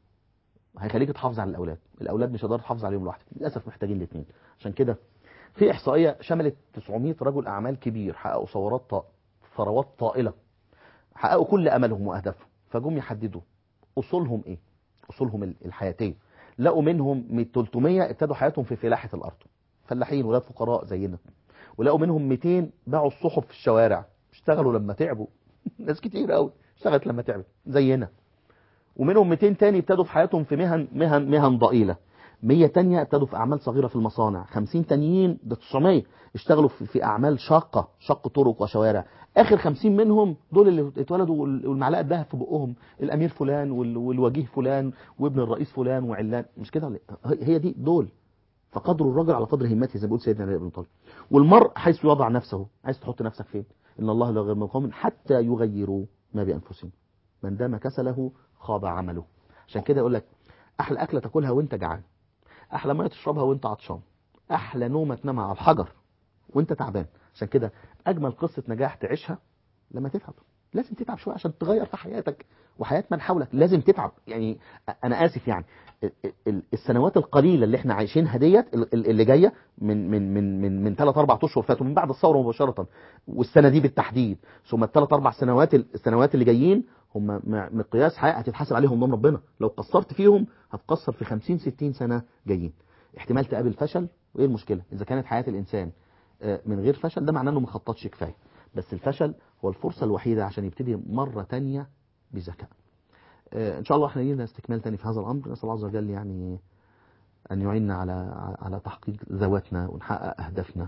S1: هيخليك تحافظ على الاولاد الاولاد مش هتقدر تحافظ عليهم لوحدك للاسف محتاجين الاثنين عشان كده في احصائيه شملت 900 رجل اعمال كبير حققوا ثورات طا... ثروات طائله حققوا كل املهم واهدافهم فجم يحددوا اصولهم ايه اصولهم ال- الحياتيه لقوا منهم من 300 ابتدوا حياتهم في فلاحه الارض فلاحين ولاد فقراء زينا ولقوا منهم 200 باعوا الصحف في الشوارع اشتغلوا لما تعبوا ناس كتير قوي اشتغلت لما تعبت زينا ومنهم 200 تاني ابتدوا في حياتهم في مهن مهن مهن ضئيله 100 تانية ابتدوا في اعمال صغيره في المصانع 50 تانيين ده 900 اشتغلوا في, في اعمال شاقه شق طرق وشوارع اخر 50 منهم دول اللي اتولدوا وال- والمعلقه الذهب في بقهم الامير فلان وال- والوجيه فلان وابن الرئيس فلان وعلان مش كده ولا إيه؟ هي دي دول فقدر الرجل على قدر همته زي ما بيقول سيدنا علي بن طالب والمرء حيث يضع نفسه عايز تحط نفسك فين ان الله لا يغير من قوم حتى يغيروا ما بانفسهم من دام كسله خاب عمله عشان كده يقول لك احلى اكله تاكلها وانت جعان احلى ميه تشربها وانت عطشان احلى نومه تنامها على الحجر وانت تعبان عشان كده اجمل قصه نجاح تعيشها لما تتعب لازم تتعب شويه عشان تغير في حياتك وحياه من حولك لازم تتعب يعني انا اسف يعني ال- ال- السنوات القليله اللي احنا عايشينها ديت ال- ال- اللي جايه من من من من من 3 4 اشهر فاتوا من بعد الثوره مباشره والسنه دي بالتحديد ثم الثلاث اربع سنوات السنوات اللي جايين هم مع- مقياس حقيقي هتتحاسب عليهم قدام ربنا لو قصرت فيهم هتقصر في 50 60 سنه جايين احتمال تقابل فشل وايه المشكله اذا كانت حياه الانسان آه، من غير فشل ده معناه انه ما خططش كفايه بس الفشل هو الفرصه الوحيده عشان يبتدي مره تانية بذكاء آه، ان شاء الله احنا لينا استكمال تاني في هذا الامر نسال الله عز وجل يعني ان يعيننا على على تحقيق ذواتنا ونحقق اهدافنا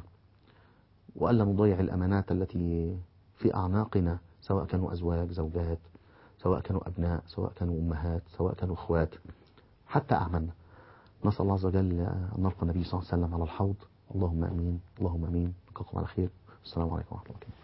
S1: والا نضيع الامانات التي في اعناقنا سواء كانوا ازواج زوجات سواء كانوا ابناء سواء كانوا امهات سواء كانوا اخوات حتى اعمالنا نسال الله عز وجل ان نلقى النبي صلى الله عليه وسلم على الحوض اللهم امين اللهم امين نلقاكم على خير السلام عليكم ورحمه الله وبركاته